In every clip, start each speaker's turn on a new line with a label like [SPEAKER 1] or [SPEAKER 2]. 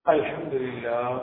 [SPEAKER 1] الحمد لله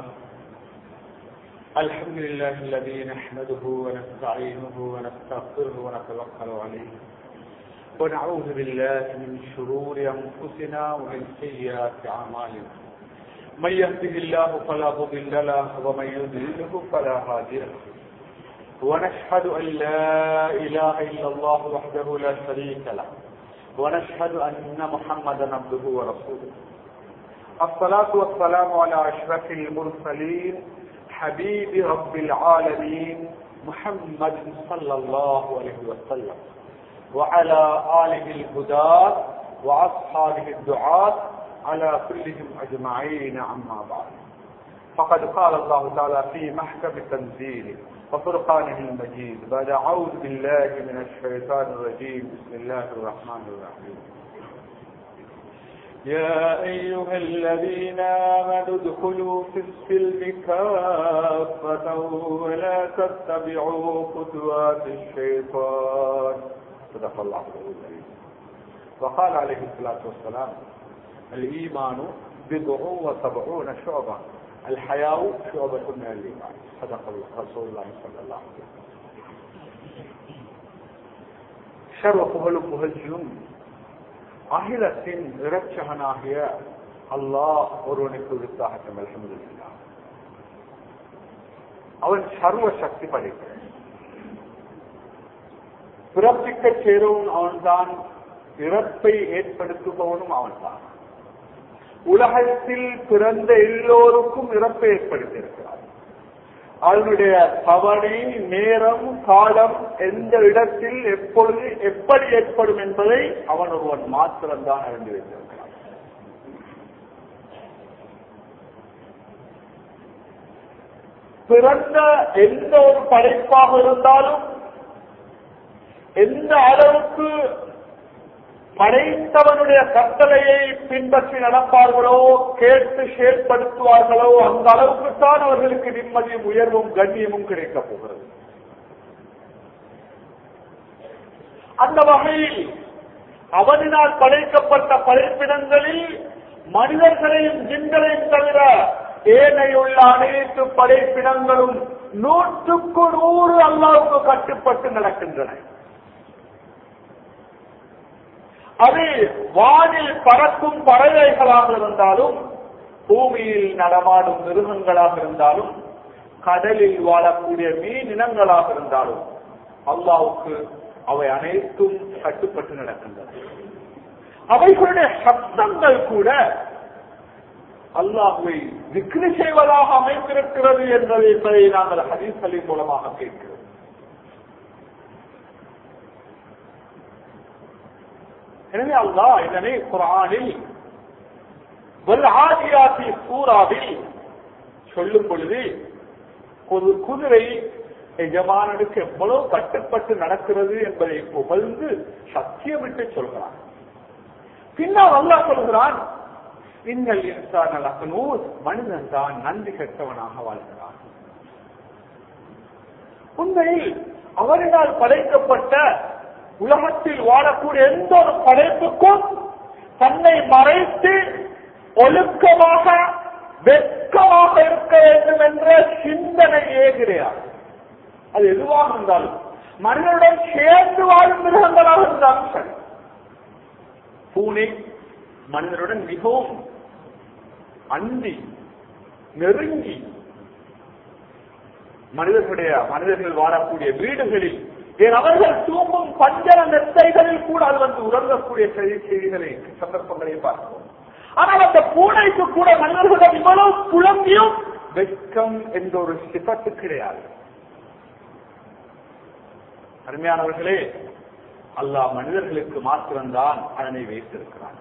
[SPEAKER 1] الحمد لله الذي نحمده ونستعينه ونستغفره ونتوكل عليه ونعوذ بالله من شرور انفسنا ومن سيئات اعمالنا من يهده الله فلا مضل له ومن يضلله فلا هادي له ونشهد ان لا اله الا الله وحده لا شريك له ونشهد ان محمدا عبده ورسوله الصلاة والسلام على أشرف المرسلين حبيب رب العالمين محمد صلى الله عليه وسلم وعلى آله الهداة وأصحابه الدعاة على كلهم أجمعين عما بعد فقد قال الله تعالى في محكم تنزيله وفرقانه المجيد بعد أعوذ بالله من الشيطان الرجيم بسم الله الرحمن الرحيم يا أيها الذين آمنوا ادخلوا في السلم كافة ولا تتبعوا خطوات الشيطان صدق الله العظيم وقال عليه الصلاة والسلام الإيمان بضع وسبعون شعبة الحياء شعبة من الإيمان صدق الله رسول الله صلى الله عليه وسلم شر புகழும் புகழ்ச்சியும் அகிலத்தின் இரட்சகனாகிய அல்லாஹ் ஒருவனுக்கு விருத்தாகட்டும் அல்ஹம்துலில்லாஹ் அவன் சர்வ சக்தி படைக்கிறான் பிறப்பிக்க சேரவும் அவன்தான் இறப்பை ஏற்படுத்துபவனும் அவன்தான் உலகத்தில் பிறந்த எல்லோருக்கும் இறப்பை ஏற்படுத்தியிருக்கிறார் அதனுடைய தவணை நேரம் காலம் எந்த இடத்தில் எப்பொழுது எப்படி ஏற்படும் என்பதை அவன் ஒருவன் மாத்திரம்தான் அறிந்து வைத்திருக்கிறான் பிறந்த எந்த ஒரு படைப்பாக இருந்தாலும் எந்த அளவுக்கு படைத்தவனுடைய கட்டளையை பின்பற்றி நடப்பார்களோ கேட்டு செயற்படுத்துவார்களோ அந்த அளவுக்கு தான் அவர்களுக்கு நிம்மதியும் உயர்வும் கண்ணியமும் கிடைக்கப் போகிறது அந்த வகையில் அவனினால் படைக்கப்பட்ட படைப்பிடங்களில் மனிதர்களையும் ஜின்களையும் தவிர ஏனையுள்ள அனைத்து படைப்பிடங்களும் நூற்றுக்கு நூறு அல்லாவுக்கு கட்டுப்பட்டு நடக்கின்றன அது வானில் பறக்கும் பறவைகளாக இருந்தாலும் பூமியில் நடமாடும் மிருகங்களாக இருந்தாலும் கடலில் வாழக்கூடிய மீன் இனங்களாக இருந்தாலும் அல்லாவுக்கு அவை அனைத்தும் கட்டுப்பட்டு நடக்கின்றன அவைகளுடைய சப்தங்கள் கூட அல்லாஹுவை விக்ரி செய்வதாக அமைந்திருக்கிறது என்பதை நாங்கள் ஹதீஸ்களின் மூலமாக கேட்கிறோம் எனவே அல்லா இதனை குரானில் ஆதியாசி சூறாவில் சொல்லும் பொழுது ஒரு குதிரை எஜமானனுக்கு எவ்வளவு கட்டுப்பட்டு நடக்கிறது என்பதை புகழ்ந்து சத்தியமிட்டு சொல்கிறான் பின்னால் அல்லா சொல்கிறான் இன்னல் இன்சான் அலகனூர் மனிதன் தான் நன்றி கெட்டவனாக வாழ்கிறான் உண்மையில் அவரினால் படைக்கப்பட்ட உலகத்தில் வாழக்கூடிய எந்த ஒரு படைப்புக்கும் தன்னை மறைத்து ஒழுக்கமாக வெட்கமாக இருக்க வேண்டும் என்ற சிந்தனை ஏகிறார் அது எதுவாக இருந்தாலும் மனிதனுடன் சேர்ந்து வாழும் மிருகங்களாக இருந்தாலும் சரி பூனை மனிதனுடன் மிகவும் அந்தி நெருங்கி மனிதர்களுடைய மனிதர்கள் வாழக்கூடிய வீடுகளில் ஏன் அவர்கள் தூங்கும் பஞ்சர நெத்தைகளில் கூட அது வந்து உறங்கக்கூடிய செய்திகளை சந்தர்ப்பங்களை பார்க்கிறோம் ஆனால் அந்த பூனைக்கு கூட மனிதர்களிடம் இவ்வளவு புலம்பியும் வெட்கம் என்ற ஒரு சிபத்து கிடையாது அருமையானவர்களே அல்லாஹ் மனிதர்களுக்கு மாத்திரம்தான் அதனை வைத்திருக்கிறான்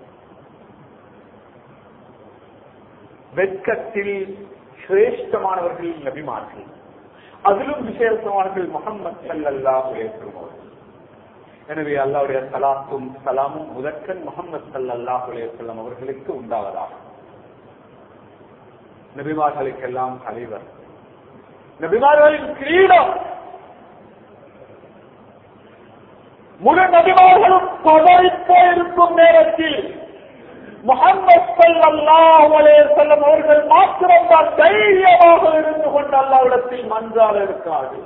[SPEAKER 1] வெட்கத்தில் சிரேஷ்டமானவர்கள் நபிமார்கள் அதிலும் விசேஷமானவர்கள் முகமது சல்லாஹ் ஏற்றுவோம் எனவே அல்லாவுடைய சலாத்தும் சலாமும் முதற்கன் முகமது சல்லாஹ் செல்லம் அவர்களுக்கு உண்டாவதாக நபிமார்களுக்கெல்லாம் தலைவர் நபிமார்களின் கிரீடம் முழு நபிமார்களும் பதறிப்போ இருக்கும் நேரத்தில் முகமது ஸல்லல்லாஹு அலைஹி வஸல்லம் அவர்கள் மாத்திரம்தான் தைரியமாக இருந்து கொண்டு அல்லாஹ்விடத்தில் மன்றாட இருக்காது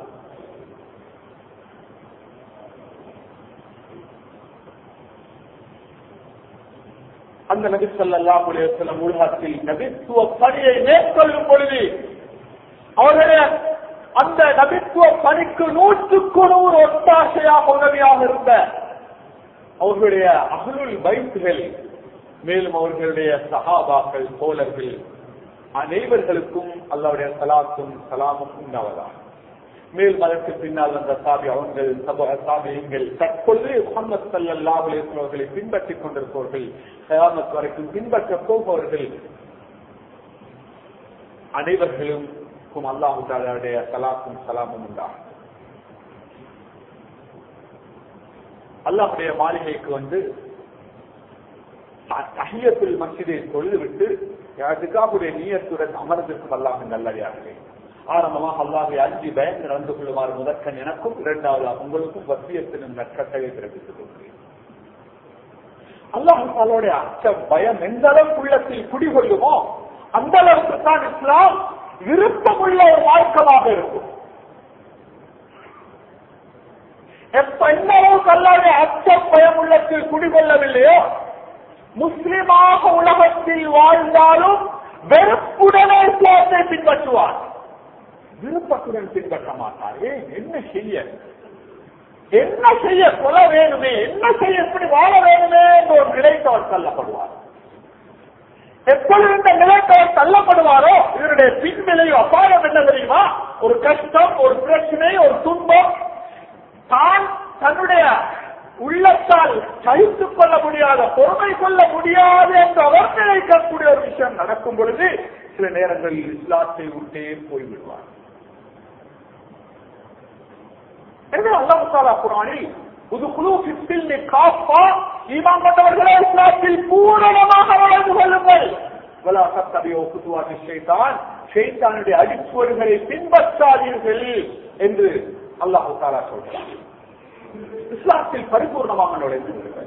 [SPEAKER 1] அந்த நபி ஸல்லல்லாஹு அலைஹி வஸல்லம் உலகத்தில் நபித்துவ பணியை மேற்கொள்ளும் பொழுது அவர்களுடைய அந்த நபித்துவ பணிக்கு நூற்றுக்கு நூறு ஒத்தாசையாக உதவியாக இருந்த அவர்களுடைய அகலுள் வைப்புகள் மேலும் அவர்களுடைய சகாபாக்கள் தோழர்கள் அனைவர்களுக்கும் அல்லாவுடைய சலாத்தும் சலாமும் உண்டாவதாக மேலும் அதற்கு பின்னால் வந்த சாபி அவங்கள் சபக சாபியங்கள் தற்பொழுது முகமது சல்லாஹ் அவர்களை பின்பற்றிக் கொண்டிருப்பவர்கள் கயாமத் வரைக்கும் பின்பற்றப் போபவர்கள் அனைவர்களுக்கும் அல்லாஹு தாலாவுடைய சலாத்தும் சலாமும் உண்டாகும் அல்லாஹுடைய மாளிகைக்கு வந்து தஹியத்தில் மசிதை தொழுது விட்டு அதுக்காக நீயத்துடன் அமர்ந்திருக்கும் அல்லாஹ் நல்லடியார்களே ஆரம்பமாக அல்லாஹை அஞ்சு பயந்து நடந்து கொள்ளுமாறு முதற்கன் எனக்கும் இரண்டாவது உங்களுக்கும் வசியத்தினும் நற்கட்டளை பிறப்பித்துக் கொள்கிறேன் அல்லாஹாலுடைய அச்ச பயம் எந்த அளவுக்கு உள்ளத்தில் குடிகொள்ளுமோ அந்த அளவுக்கு தான் இஸ்லாம் விருப்பமுள்ள ஒரு மார்க்கமாக இருக்கும் எப்ப எந்த அளவுக்கு அல்லாவுடைய அச்ச பயம் உள்ளத்தில் குடிகொள்ளவில்லையோ முஸ்லிமாக உலகத்தில் வாழ்ந்தாலும் வெறுப்புடனே இஸ்லாத்தை பின்பற்றுவார் விருப்பத்துடன் பின்பற்ற மாட்டார் ஏன் என்ன செய்ய என்ன செய்ய கொல வேணுமே என்ன செய்ய எப்படி வாழ வேணுமே என்ற ஒரு நிலைக்கு அவர் தள்ளப்படுவார் எப்பொழுது இந்த நிலைக்கு அவர் தள்ளப்படுவாரோ இவருடைய பின்விளைவு அபாயம் என்ன தெரியுமா ஒரு கஷ்டம் ஒரு பிரச்சனை ஒரு துன்பம் தான் தன்னுடைய உள்ளத்தால் சகித்துக் கொள்ள முடியாத பொறுமை கொள்ள முடியாது என்று அவர் நினைக்கக்கூடிய ஒரு விஷயம் நடக்கும் பொழுது சில நேரங்களில் இஸ்லாத்தை விட்டே போய்விடுவார் எனவே அல்லாஹ் தாலா குரானில் புது குழு பித்தில் காப்பா ஈமான் கொண்டவர்களே இஸ்லாத்தில் பூரணமாக வளர்ந்து கொள்ளுங்கள் வலாசத்தபியோ புதுவாக ஷைத்தான் ஷைத்தானுடைய அடிச்சுவடுகளை பின்பற்றாதீர்கள் என்று அல்லாஹு தாலா சொல்கிறார் இஸ்லாத்தில் பரிபூர்ணமாக நுழைந்து கொள்ளுங்கள்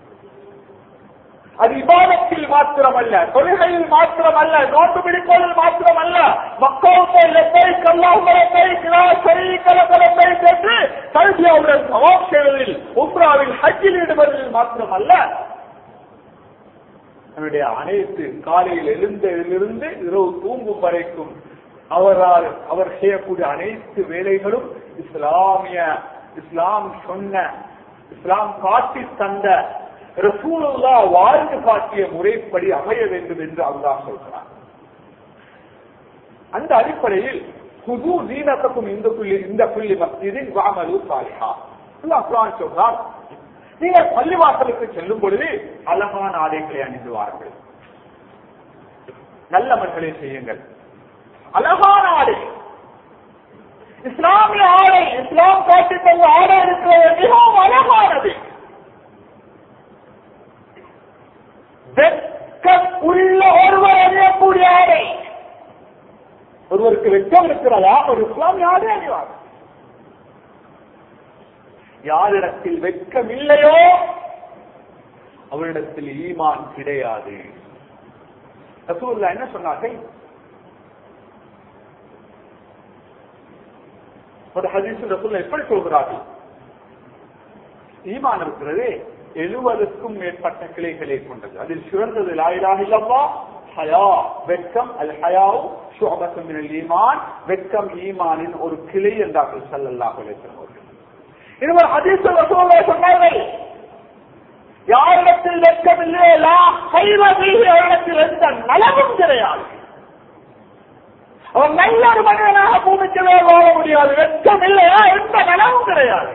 [SPEAKER 1] அது இபாதத்தில் மாத்திரமல்ல தொழுகையில் மாத்திரமல்ல நோட்டு பிடிப்பதில் மாத்திரமல்ல மக்களுக்கு லெப்பை கல்லாமரத்தை சரி கலக்கலத்தை சென்று கல்வியாவுடன் சவாப் செய்வதில் உப்ராவில் ஹஜ்ஜில் ஈடுபடுவதில் மாத்திரமல்ல நம்முடைய அனைத்து காலையில் எழுந்ததிலிருந்து இரவு தூங்கும் வரைக்கும் அவரால் அவர் செய்யக்கூடிய அனைத்து வேலைகளும் இஸ்லாமிய இஸ்லாம் சொன்ன இஸ்லாம் காட்டி தந்த ரசூலுல்லா வாழ்ந்து காட்டிய முறைப்படி அமைய வேண்டும் என்று அல்லாஹ் சொல்கிறார் அந்த அடிப்படையில் புது தீனத்துக்கும் இந்த புள்ளி இந்த புள்ளி மஸ்ஜிதின் வாமலு சாலிஹா அல்லாஹ் குர்ஆன் சொல்றார் நீங்கள் பள்ளிவாசலுக்கு செல்லும் பொழுது அழகான ஆடைகளை அணிந்து வாருங்கள் நல்லவர்களை செய்யுங்கள் அழகான ஆடை இஸ்லாமிய ஆடை இஸ்லாம் காட்டி தந்த ஆடை இருக்கிறது மிகவும் அழகானது வெட்கம் உள்ள ஒருவர் அணியக்கூடிய ஆடை ஒருவருக்கு வெட்கம் இருக்கிறதா ஒரு இஸ்லாமிய ஆடை அணிவார் யாரிடத்தில் வெட்கம் இல்லையோ அவரிடத்தில் ஈமான் கிடையாது ரசூல்லா என்ன சொன்னார்கள் ஒரு ஹதீஸ் ரசூல்லா எப்படி சொல்கிறார்கள் ஈமான் இருக்கிறது எழுபதுக்கும் மேற்பட்ட கிளைகளை கொண்டது அதில் சிறந்தது லாயிலாக இல்லவா ஹயா வெட்கம் அல் ஹயாவு ஷோபத்தம் ஈமான் வெட்கம் ஈமானின் ஒரு கிளை என்றார்கள் சல்லல்லாஹு அலைஹி வஸல்லம் அவர்கள் இருவர் ஹதீஸ் ரசூலுல்லாஹி சொன்னார்கள் யாரிடத்தில் வெட்கம் இல்லையோ லா ஹைர ஃபீஹி அவரிடத்தில் எந்த நலவும் கிடையாது அவன் நல்ல ஒரு மனிதனாக பூமிக்கவே வாழ முடியாது வெட்கம் இல்லையா எந்த நலவும் கிடையாது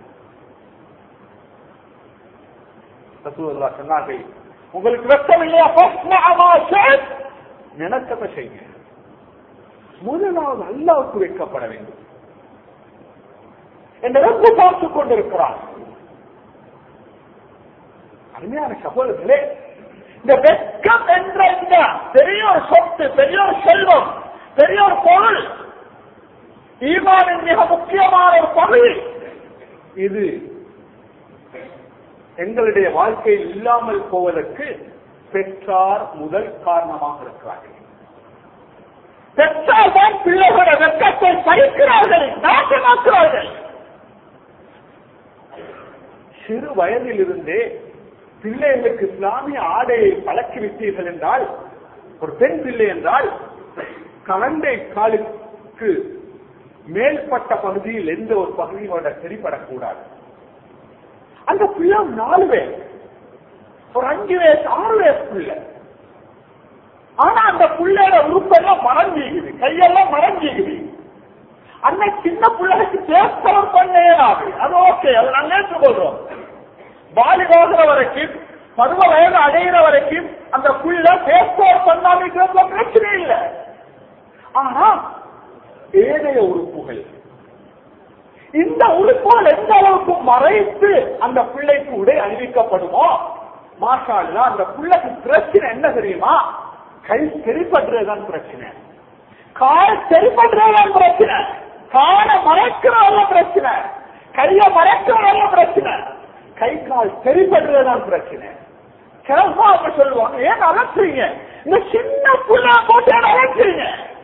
[SPEAKER 1] ரசூலுல்லாஹ் சொன்னார்கள் உங்களுக்கு வெட்கம் இல்லையா நினைச்சத செய்யுங்க முதலாவது அல்லாவுக்கு வைக்கப்பட வேண்டும் என்ற ரொம்ப பார்த்துக் கொண்டிருக்கிறார் அருமையான சகோதரர்களே இந்த வெட்கம் என்ற இந்த பெரிய ஒரு சொத்து பெரிய ஒரு செல்வம் பெரிய ஒரு பொருள் ஈமானின் மிக முக்கியமான ஒரு பகுதி இது எங்களுடைய வாழ்க்கையில் இல்லாமல் போவதற்கு பெற்றார் முதல் காரணமாக இருக்கிறார்கள்
[SPEAKER 2] பெற்றால் தான் பிள்ளைகளோட வெட்கத்தை பறிக்கிறார்கள் நாசமாக்குறார்கள்
[SPEAKER 1] சிறு வயதிலிருந்தே பிள்ளைகளுக்கு இஸ்லாமிய ஆடையை பழக்கி விட்டீர்கள் என்றால் ஒரு பெண் பிள்ளை என்றால் கலண்டை காலுக்கு மேல்பட்ட பகுதியில் எந்த ஒரு பகுதியோட சரிபடக்கூடாது அந்த பிள்ளை நாலு பேர் ஒரு அஞ்சு வயசு ஆறு வயசு பிள்ளை ஆனா அந்த பிள்ளையோட உறுப்பெல்லாம் மறைஞ்சிக்குது கையெல்லாம் மறைஞ்சிக்குது அந்த சின்ன பிள்ளைக்கு பேசலாம் பண்ணே ஆகுது அது ஓகே அதை நாங்க ஏற்றுக்கொள்றோம் வாலிபாகிற வரைக்கும் பருவ வயது அடைகிற வரைக்கும் அந்த புள்ள பேஸ்போர்ட் பண்ணாமிக்கிறதுல பிரச்சனை இல்லை ஆனா ஏனைய உறுப்புகள் இந்த உறுப்புகள் எந்த அளவுக்கு மறைத்து அந்த பிள்ளைக்கு உடை அணிவிக்கப்படுமோ மாஷால்லா அந்த பிள்ளைக்கு பிரச்சனை என்ன தெரியுமா கை சரிப்படுறதுதான் பிரச்சனை கால் சரிப்படுறதுதான் பிரச்சனை காலை மறைக்கிறதல்ல பிரச்சனை கைய மறைக்கிறதல்ல பிரச்சனை கை கால் சரிப்படுறதுதான் பிரச்சனை சிறப்பா அப்ப சொல்லுவாங்க ஏன் அலசுறீங்க இந்த சின்ன புள்ள போட்டு ஏன் அலசுறீங்க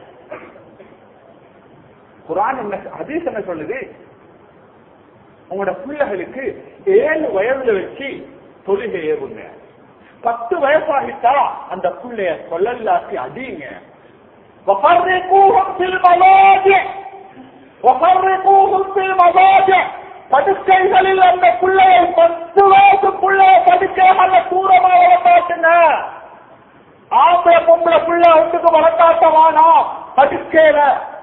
[SPEAKER 1] குரான் என்ன ஹதீஸ் என்ன சொல்லுது உங்களோட பிள்ளைகளுக்கு ஏழு வயதுல வச்சு தொழுகை ஏறுங்க பத்து வயசாகிட்டா அந்த பிள்ளைய சொல்லல்லாக்கி அடியுங்க وفرقوهم في المضاجع وفرقوهم في المضاجع படுக்கைகளில் அந்த பிள்ளையை பத்து வயசு பிள்ளைய படுக்கைகள்ல தூரமாக வளர்த்தாட்டுங்க ஆம்பளை பொம்பளை பிள்ளை ஒன்றுக்கு வளர்த்தாட்டமானா படுக்கையில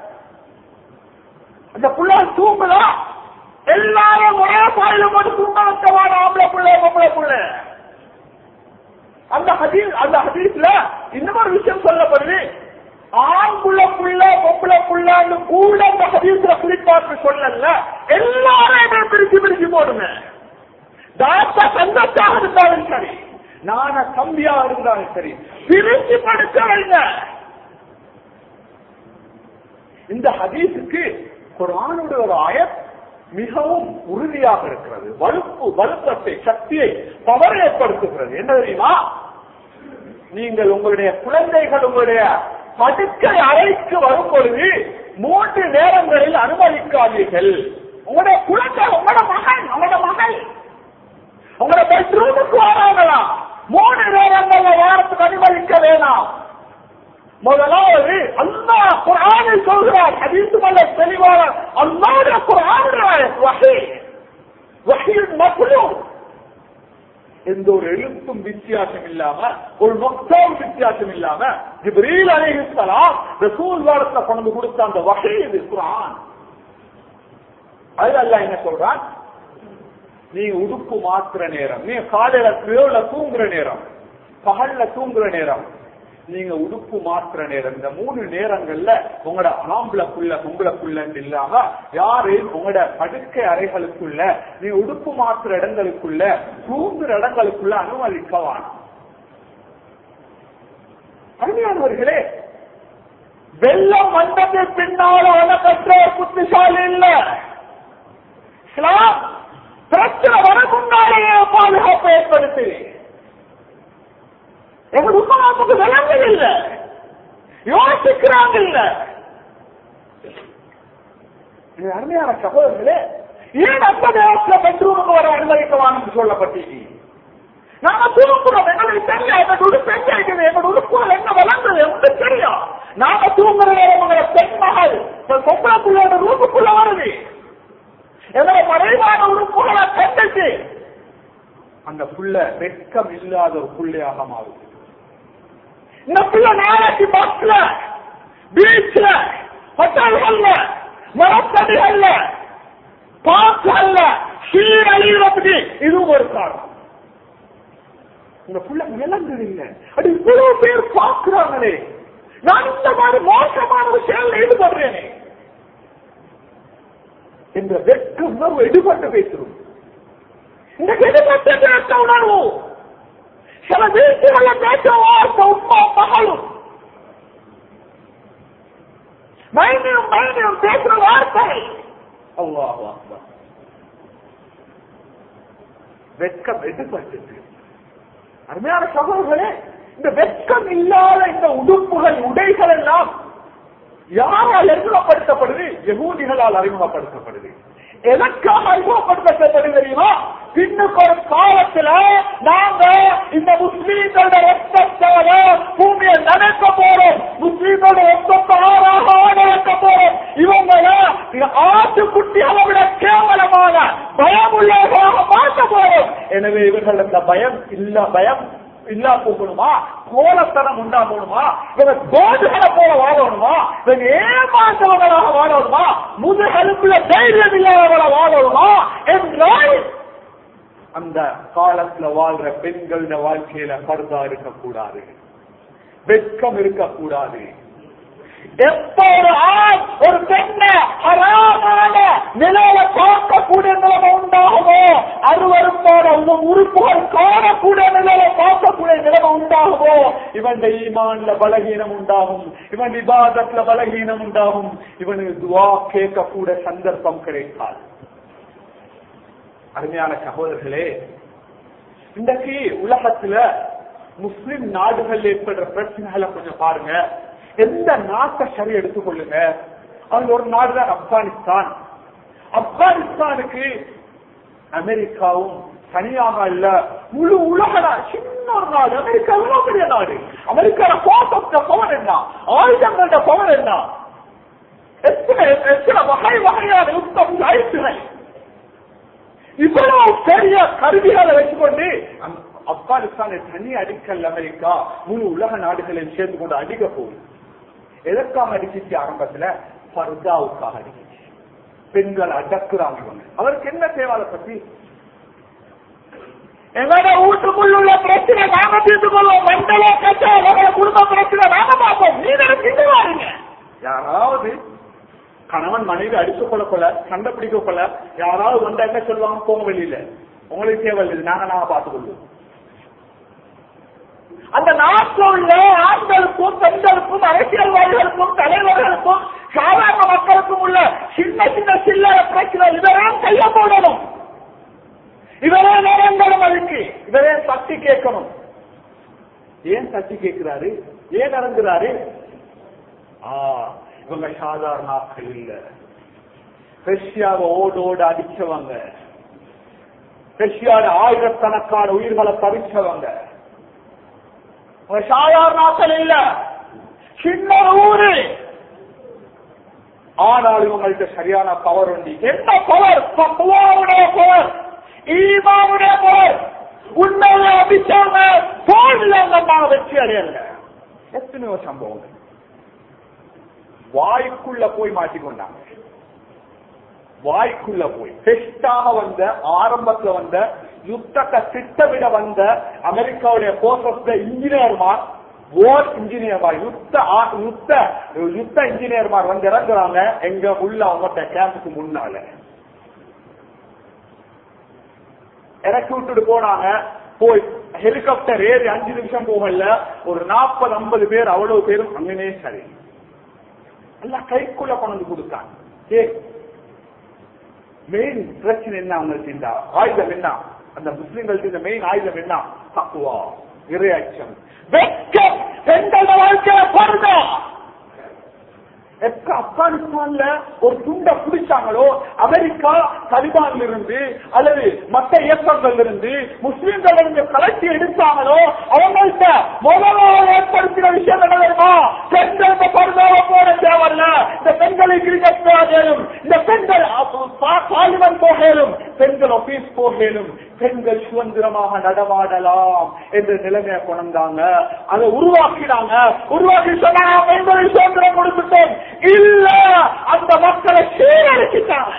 [SPEAKER 1] அந்த புள்ள தூங்குதா எல்லாரும் ஒரே பாயில மட்டும் தூங்க வைக்கவான ஆம்பளை பிள்ளை பொம்பளை பிள்ளை அந்த ஹதீஸ் அந்த ஹதீஸ்ல இன்னொரு விஷயம் சொல்லப்படுது ஆண்குள்ள புள்ள பொம்பளை புள்ளன்னு கூட அந்த ஹதீஸ்ல குறிப்பாட்டு சொல்லல எல்லாரையுமே பிரிச்சு பிரிச்சு போடுங்க தாத்தா சந்தத்தாக இருந்தாலும் சரி நான தம்பியா இருந்தாலும் சரி பிரிச்சு படுக்க வைங்க இந்த ஹதீஸுக்கு குரானுடைய ஒரு ஆயத் மிகவும் உறுதியாக இருக்கிறது வலுப்பு வலுப்பத்தை சக்தியை பவர் ஏற்படுத்துகிறது என்ன தெரியுமா நீங்கள் உங்களுடைய குழந்தைகள் உங்களுடைய படுக்கை அறைக்கு வரும் பொழுது மூன்று நேரங்களில் அனுமதிக்காதீர்கள் உங்களுடைய குழந்தை உங்களோட மகன் உங்களோட மகள் உங்களோட பெட்ரூமுக்கு வராங்களாம் மூணு நேரங்கள்ல வாரத்துக்கு அனுமதிக்க வேணாம் முதலாவது அல்லாஹ் குரானில் சொல்கிறார் ஹதீஸ் மல்ல தெளிவான அல்லாஹ் குரானுடைய வகை வகையின் மகளும் எந்த ஒரு எழுத்தும் வித்தியாசம் இல்லாம ஒரு மொத்தம் வித்தியாசம் இல்லாம ஜிப்ரீல் அலைஹிஸ்ஸலாம் ரசூல் வாரத்துல கொண்டு கொடுத்த அந்த வகை இது குரான் அது அல்லாஹ் என்ன சொல்றான் நீ உடுப்பு மாத்துற நேரம் நீ காலையில இரவுல தூங்குற நேரம் பகல்ல தூங்குற நேரம் நீங்க உடுப்பு மாத்துற நேரம் இந்த மூணு நேரங்கள்ல உங்களோட ஆம்பளை புள்ள பொம்பளை புள்ளன்னு இல்லாம யாரு உங்களோட படுக்கை அறைகளுக்குள்ள நீ உடுப்பு மாத்துற இடங்களுக்குள்ள தூங்குற இடங்களுக்குள்ள அனுமதிக்கவான் அருமையானவர்களே வெள்ளம் வந்தது பின்னால வளர்த்த புத்திசாலி இல்ல இஸ்லாம் பிரச்சனை வர முன்னாலேயே பாதுகாப்பு ஏற்படுத்து எங்க உப்பமாப்புக்கு விளங்குது இல்ல யோசிக்கிறாங்க இல்ல இது அருமையான சகோதரர்களே ஏன் அப்ப நேரத்துல பெட்ரூமுக்கு வர அனுமதிக்கவான்னு சொல்லப்பட்டீங்க நாம தூங்குறோம் எங்களுக்கு தெரியும் எங்க உடுப்பு எங்க இருக்குது எங்க உடுப்புகள் என்ன வளர்ந்தது உங்களுக்கு தெரியும் நாம தூங்குற நேரம் உங்களை பெண் மகள் பொம்பளை பிள்ளையோட ரூமுக்குள்ள வருது எங்களை மறைவான உறுப்புகளை கண்டுச்சு அந்த புள்ள வெட்கம் இல்லாத ஒரு புள்ளையாக மாறுது இந்த பிள்ளை நாளைக்கு பஸ்ல பீச்ல ஹோட்டல்கள்ல மரத்தடிகள்ல பார்க்கல்ல சீரழிவுறதுக்கு இதுவும் ஒரு காரணம் உங்க புள்ள விளங்குது இல்ல அது இவ்வளவு பேர் பார்க்கிறாங்களே நான் இந்த மாதிரி மோசமான விஷயங்கள் ஈடுபடுறேனே என்ற வெட்க உணர்வு எடுபட்டு பேசுறோம் இந்த எடுபட்டு பேச உணர்வு சில வீட்டுகள பேச வார்த்தை உமா மகளும் மைனியும் மைனியும் பேசுற வார்த்தை அல்லாஹ் அக்பர் வெட்கம் எடுபட்டு அருமையான சகோதரர்களே இந்த வெட்கம் இல்லாத இந்த உடுப்புகள் உடைகள் எல்லாம் யாரால் அறிமுகப்படுத்தப்படுது யகூதிகளால் அறிமுகப்படுத்தப்படுது எதற்காக அறிமுகப்படுத்தப்படுது தெரியுமா பின்னுக்கு ஒரு காலத்துல நாங்க இந்த முஸ்லீம்களோட ரத்தத்தால பூமியை நடக்க போறோம் முஸ்லீம்களோட ரத்தத்தை ஆறாக நடக்க போறோம் இவங்கள ஆட்டுக்குட்டிகளை விட கேவலமான பயம் உள்ளவர்களாக மாற்ற போறோம் எனவே இவர்கள் அந்த பயம் இல்ல பயம் இல்லா போகணுமா கோலத்தனம் உண்டா போகணுமா இவங்க கோதுகளை போல வாழணுமா இவங்க ஏமாற்றவங்களாக வாழணுமா முதுகெலும்புல தைரியம் இல்லாதவங்கள வாழணுமா என்றால் அந்த காலத்துல வாழ்ற பெண்களோட வாழ்க்கையில பருதா இருக்கக்கூடாது வெட்கம் இருக்கக்கூடாது எப்போ ஒரு ஆண் ஒரு பெண்ணை ஹராமான நிலையில பார்க்கக்கூடிய நிலைமை உண்டாகுமோ அருவருப்பான உங்க உறுப்புகள் காணக்கூடிய நிலையில பார்க்கக்கூடிய நிலைமை உண்டாகுமோ இவன் ஈமான்ல பலகீனம் உண்டாகும் இவன் விவாதத்துல பலகீனம் உண்டாகும் இவனுக்கு துவா கேட்கக்கூட சந்தர்ப்பம் கிடைக்காது அருமையான சகோதரர்களே இன்றைக்கு உலகத்துல முஸ்லிம் நாடுகள் ஏற்படுற பிரச்சனைகளை கொஞ்சம் பாருங்க எந்த நாட்டை சரி எடுத்துக்கொள்ளுங்க அதுல ஒரு நாடு தான் ஆப்கானிஸ்தான் ஆப்கானிஸ்தானுக்கு அமெரிக்காவும் தனியாக இல்ல முழு உலக நாடு சின்ன ஒரு நாடு அமெரிக்கா எவ்வளவு பெரிய நாடு அமெரிக்கால போட்ட பவர் என்ன ஆயுதங்களோட பவர் என்ன எத்தனை எத்தனை வகை வகையான யுத்தம் ஆயிடுச்சுகள் இவ்வளவு பெரிய கருவிகளை வச்சுக்கொண்டு ஆப்கானிஸ்தானை தனி அடிக்கல் அமெரிக்கா முழு உலக நாடுகளில் சேர்ந்து கொண்டு அடிக்க போகுது எதற்காக அடிச்சிச்சு ஆரம்பத்துல பர்தாவுக்காக அடிச்சிச்சு பெண்கள் அடக்குறாங்க இவங்க அவருக்கு என்ன தேவை அதை பத்தி எங்களோட வீட்டுக்குள்ள உள்ள பிரச்சனை நாம தீர்த்து கொள்வோம் மண்டல கட்சா எங்களோட குடும்ப பிரச்சனை நாம பார்ப்போம் நீங்க திண்டு வாருங்க யாராவது கணவன் மனைவி அடிச்சு கொள்ள கொள்ள சண்டை பிடிக்க கொள்ள யாராவது வந்தா என்ன சொல்லுவாங்க போங்க வெளியில உங்களுக்கு தேவை இல்லை நாங்க நாங்க பார்த்துக் கொள்வோம் அந்த நாட்டில் உள்ள ஆண்களுக்கும் பெண்களுக்கும் அரசியல்வாதிகளுக்கும் தலைவர்களுக்கும் சாதாரண மக்களுக்கும் உள்ள சின்ன சின்ன சில்லற பிரச்சனை இதெல்லாம் கைய போடணும் இவரே நேரங்களும் அதுக்கு இவரே தட்டி கேட்கணும் ஏன் தட்டி கேட்கிறாரு ஏன் நடந்துறாரு ஆ இவங்க சாதாரண ஆட்கள் இல்ல ரஷ்யாவை ஓடோடு அடிச்சவங்க ரஷ்யாவோட ஆயிரக்கணக்கான உயிர்களை பறிச்சவங்க சாதாரண ஆட்கள் இல்ல சின்ன ஊரு ஆனால் இவங்கள்ட்ட சரியான பவர் உண்டு என்ன பவர் பக்குவாவுடைய பவர் ஈமாவுடைய பவர் உண்மையில அபிச்சாங்க போன்ல நம்ம வெற்றி அடையல எத்தனையோ சம்பவங்கள் வாய்க்குள்ள போய் மாட்டிக்கொண்டாங்க வாய்க்குள்ள போய் டெஸ்டாக வந்த ஆரம்பத்துல வந்த யுத்தத்தை திட்டமிட வந்த அமெரிக்காவுடைய போர்சஸ்ல இன்ஜினியர்மார் ஓர் இன்ஜினியர்மார் யுத்த ஆ- யுத்த யுத்த இன்ஜினியர்மார் வந்து இறங்குறாங்க எங்க உள்ள அவங்கள்ட்ட கேம்புக்கு முன்னால இறக்கி விட்டுட்டு போனாங்க போய் ஹெலிகாப்டர் ஏறி அஞ்சு நிமிஷம் போகல ஒரு நாற்பது ஐம்பது பேர் அவ்வளவு பேரும் அங்கனே சரி எல்லாம் கைக்குள்ள கொண்டு கொடுத்தாங்க ஏ மெயின் பிரச்சனை என்ன அவங்களுக்கு இந்த ஆயுதம் என்ன அந்த முஸ்லிம்களுக்கு இந்த மெயின் ஆயுதம் என்ன தக்குவா இறையாட்சம் வெட்கம் பெண்களோட வாழ்க்கையில பொருந்தா எப்ப ஆப்கானிஸ்தான்ல ஒரு துண்டை பிடிச்சாங்களோ அமெரிக்கா தலிபான்ல இருந்து அல்லது மற்ற இயக்கங்கள் இருந்து முஸ்லிம்கள் இருந்து கலட்டி எடுத்தாங்களோ அவங்கள்ட்ட முதலாக ஏற்படுத்தின விஷயம் என்ன தெரியுமா பெண்கள் இந்த பருதாவை போட தேவையில்ல இந்த பெண்களை கிரிக்கெட் போகலும் இந்த பெண்கள் பார்லிமெண்ட் போகலும் பெண்கள் ஆபீஸ் போகலும் பெண்கள் சுதந்திரமாக நடமாடலாம் என்ற நிலைமையை கொண்டாங்க அதை உருவாக்கினாங்க உருவாக்கி சொன்னாங்க பெண்களை சுதந்திரம் கொடுத்துட்டோம் இல்ல அந்த மக்களை சீரழிச்சிட்டாங்க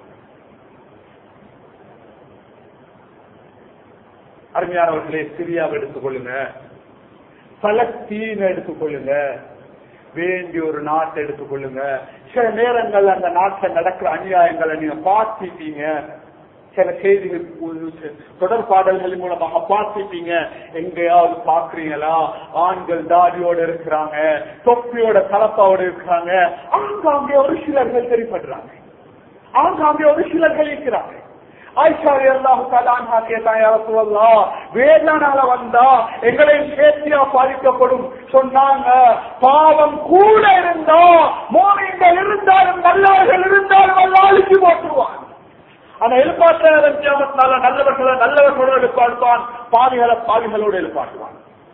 [SPEAKER 1] அருமையானவர்களே சிரியாவை எடுத்துக்கொள்ளுங்க பலஸ்தீன் எடுத்துக்கொள்ளுங்க வேண்டிய ஒரு நாட்டை எடுத்துக்கொள்ளுங்க சில நேரங்கள் அந்த நாட்டில் நடக்கிற அநியாயங்களை நீங்க பார்த்திருப்பீங்க சில செய்திகள் உ- தொடர்பாடல்களின் மூலமாக பார்த்திருப்பீங்க எங்கேயாவது பாக்குறீங்களா ஆண்கள் தாடியோட இருக்கிறாங்க தொப்பியோட கலப்பாவோட இருக்கிறாங்க ஆங்காங்கே ஒரு சிலர்கள் தெரிப்படுறாங்க ஆங்காங்கே ஒரு சிலர்கள் இருக்கிறாங்க ஆயிஷாரி அல்லாஹு தலான்ஹா கேட்டான் யார சொல்லலாம் வேதனால வந்தா எங்களையும் சேர்த்தியா பாதிக்கப்படும் சொன்னாங்க பாவம் கூட இருந்தா மோனிங்கள் இருந்தாலும் நல்லவர்கள் இருந்தாலும் அல்ல அழிச்சு போட்டுருவான் ஆனா எழுப்பாற்றாளர் தியாகத்தினால நல்லவர்களை நல்லவர்களோடு எழுப்பாடுவான் பாவிகளை பாவிகளோடு எழுப்பாட்டுவான்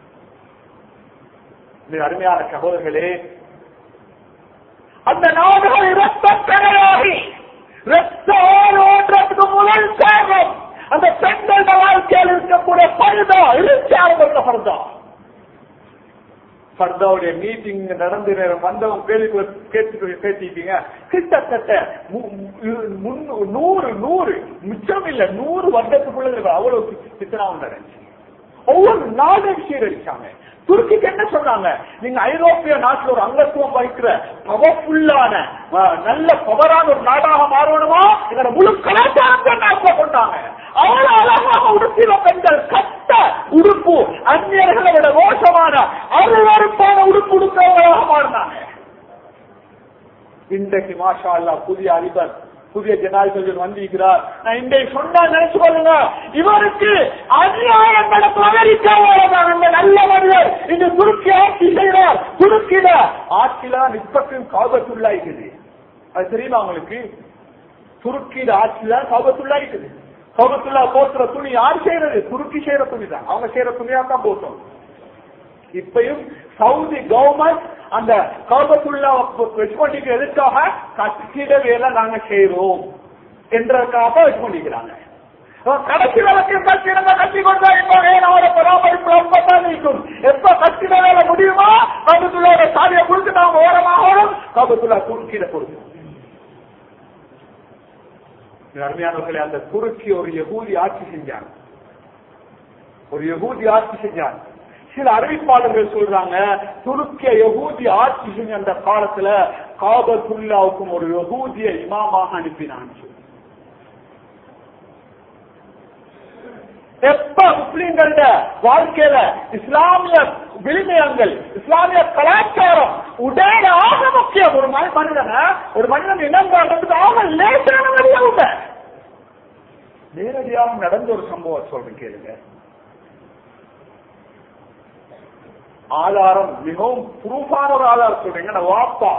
[SPEAKER 1] மிக அருமையான சகோதரர்களே அந்த நாடுகள் இரத்த கரையாகி இரத்த ஓடுறதுக்கு முதல் காரணம் அந்த பெண்கள் வாழ்க்கையில் இருக்கக்கூடிய பருதா இருச்சாரங்கள பருதா பர்தாவுடைய மீட்டிங் நடந்து நேரம் வந்தவங்க கேள்வி கேட்டு பேசிட்டீங்க கிட்டத்தட்ட மு- மு- முன்னூ- நூறு நூறு மிச்சம் இல்ல நூறு வருடத்துக்குள்ள அவ்வளவு சித்தனாவும் நடந்துச்சு ஒவ்வொரு நாடும் சீரழிச்சாங்க துருக்கிக்கு என்ன சொன்னாங்க நீங்க ஐரோப்பிய நாட்டுல ஒரு அங்கத்துவம் வகிக்கிற பவர்ஃபுல்லான நல்ல பவரான ஒரு நாடாக மாறணுமா எங்களோட முழு கலாச்சாரத்தை நாட்டில் கொண்டாங்க அவ்வளவு அழகாக உடுப்பின பெண்கள் கட்ட உடுப்பு அந்நியர்களை விட மோசமான அருவருப்பான உடுப்பு உடுப்பவர்களாக மாறினாங்க இன்றைக்கு மாஷா அல்லா புதிய அதிபர் புதிய ஜனாதிபதி வந்திருக்கிறார் நான் இன்றைக்கு சொன்னா நினைச்சு கொள்ளுங்க இவருக்கு அநியாயம் நடக்கும் அமெரிக்காவோட அந்த நல்ல மனிதர் இந்த துருக்கி ஆட்சி செய்கிறார் துருக்கில ஆட்சியில நிப்பத்தின் காபத்துள்ளா இருக்குது அது தெரியுமா உங்களுக்கு துருக்கியில ஆட்சியில காபத்துள்ளா இருக்குது காபத்துள்ளா போட்டுற துணி யார் செய்யறது துருக்கி செய்யற துணி தான் அவங்க செய்யற துணியா தான் போட்டோம் இப்பயும் சவுதி கவர்மெண்ட் அந்த காபத்துள்ளா வச்சு கொண்டிருக்கிற எதுக்காக கட்டிட வேலை நாங்க செய்யறோம் என்றதுக்காக வச்சு கொண்டிருக்கிறாங்க கடைசி வழக்கில் கட்டிடங்க கட்டி கொண்டா என்னோட பராமரிப்பு அப்பதான் இருக்கும் எப்ப கட்டிட வேலை முடியுமா காபத்துள்ளாவோட சாதியை கொடுத்து நாம ஓரமாகணும் காபத்துள்ளா துருக்கியில கொடுக்கும் அருமையானவர்களே அந்த துருக்கி ஒரு யகூதி ஆட்சி செஞ்சாங்க ஒரு யகூதி ஆட்சி செஞ்சாங்க சில அறிவிப்பாளர்கள் சொல்றாங்க துருக்கிய யகூதி ஆட்சி செஞ்ச அந்த காலத்துல காபத்துல்லாவுக்கும் ஒரு யகூதிய இமாமாக அனுப்பினான் எப்ப முஸ்லீம்கள வாழ்க்கையில இஸ்லாமிய விழுமியங்கள் இஸ்லாமிய கலாச்சாரம் உடைய ஆக முக்கியம் ஒரு மனி- மனிதனை ஒரு மனிதன் இனம் காண்றதுக்கு ஆக லேசான வழியாக நேரடியாக நடந்த ஒரு சம்பவம் சொல்றேன் கேளுங்க ஆதாரம் மிகவும் ப்ரூஃபான ஒரு ஆதாரம் சொல்றீங்க நான் வாப்பா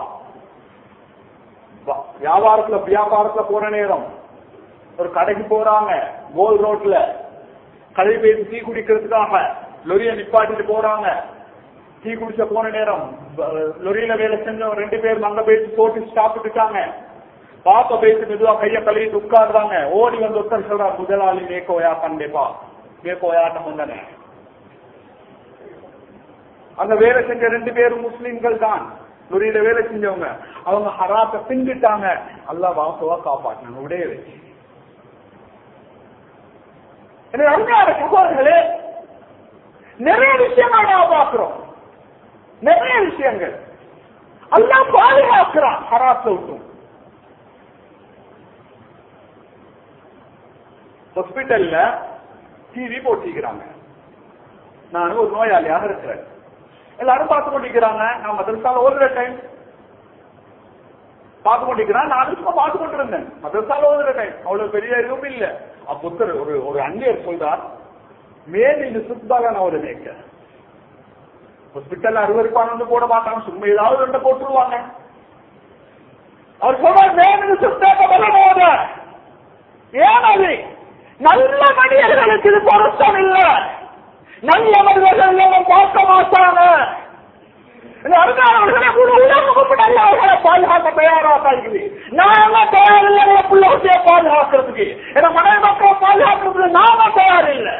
[SPEAKER 1] வா- வியாபாரத்துல வியாபாரத்துல போற நேரம் ஒரு கடைக்கு போறாங்க கோல் ரோட்ல கடை போய் டீ குடிக்கிறதுக்காக லொரிய நிப்பாட்டிட்டு போறாங்க டீ குடிச்ச போன நேரம் ப- லொரியில வேலை செஞ்சவங்க ரெண்டு பேரும் அங்க போயிட்டு போட்டு சாப்பிட்டுட்டாங்க பாப்ப பேசி மெதுவா கைய கழுவிட்டு உட்கார்றாங்க ஓடி வந்து உட்கார் சொல்றா முதலாளி மேக்கோயா கண்டிப்பா மேக்கோயாட்டம் வந்தனே அங்க வேலை செஞ்ச ரெண்டு பேரும் முஸ்லிம்கள் தான் நுரையில வேலை செஞ்சவங்க அவங்க ஹராத்த பின்கிட்டாங்க அல்லாஹ் வாசவா காப்பாற்றினாங்க உடைய வச்சு எனவே அருமையான சகோதரர்களே நிறைய விஷயங்கள் நாம் பார்க்கிறோம் நிறைய விஷயங்கள் அல்லாஹ் பாதுகாக்கிறான் ஹராத்த விட்டும் ஹாஸ்பிட்டல்ல டிவி போட்டிக்கிறாங்க நானும் ஒரு நோயாளியாக இருக்கிறேன் எல்லாரும் பார்த்து கொண்டிருக்கிறாங்க நான் மதரசால ஓதுற டைம் பார்த்து கொண்டிருக்கிறேன் நானும் சும்மா பார்த்து கொண்டிருந்தேன் மதரசால ஓதுற டைம் அவ்வளவு பெரிய இதுவும் இல்ல அப்ப ஒருத்தர் ஒரு ஒரு அந்நியர் சொல்றார் மேல் இந்த சுத்தாக நான் ஒரு மேய்க்க ஹாஸ்பிட்டல் அறுவருப்பான வந்து போட மாட்டாங்க சும்மா ஏதாவது ரெண்டு போட்டுருவாங்க அவர் சொல்றார் மேல் சுத்தாக போத ஏன் அது நல்ல மனிதர்களுக்கு இது பொருத்தம் இல்லை நல்ல மனிதர்கள் எல்லாம் பார்க்க மாட்டாங்க இந்த அருமையானவர்களை கூட உலகம் நல்லவர்களை பாதுகாக்க தயாராக இருக்குது நாம தயாரில்லை எங்க பிள்ளை குட்டியை பாதுகாக்கிறதுக்கு எங்க மனைவி மக்களை பாதுகாக்கிறதுக்கு நாம தயார் இல்லை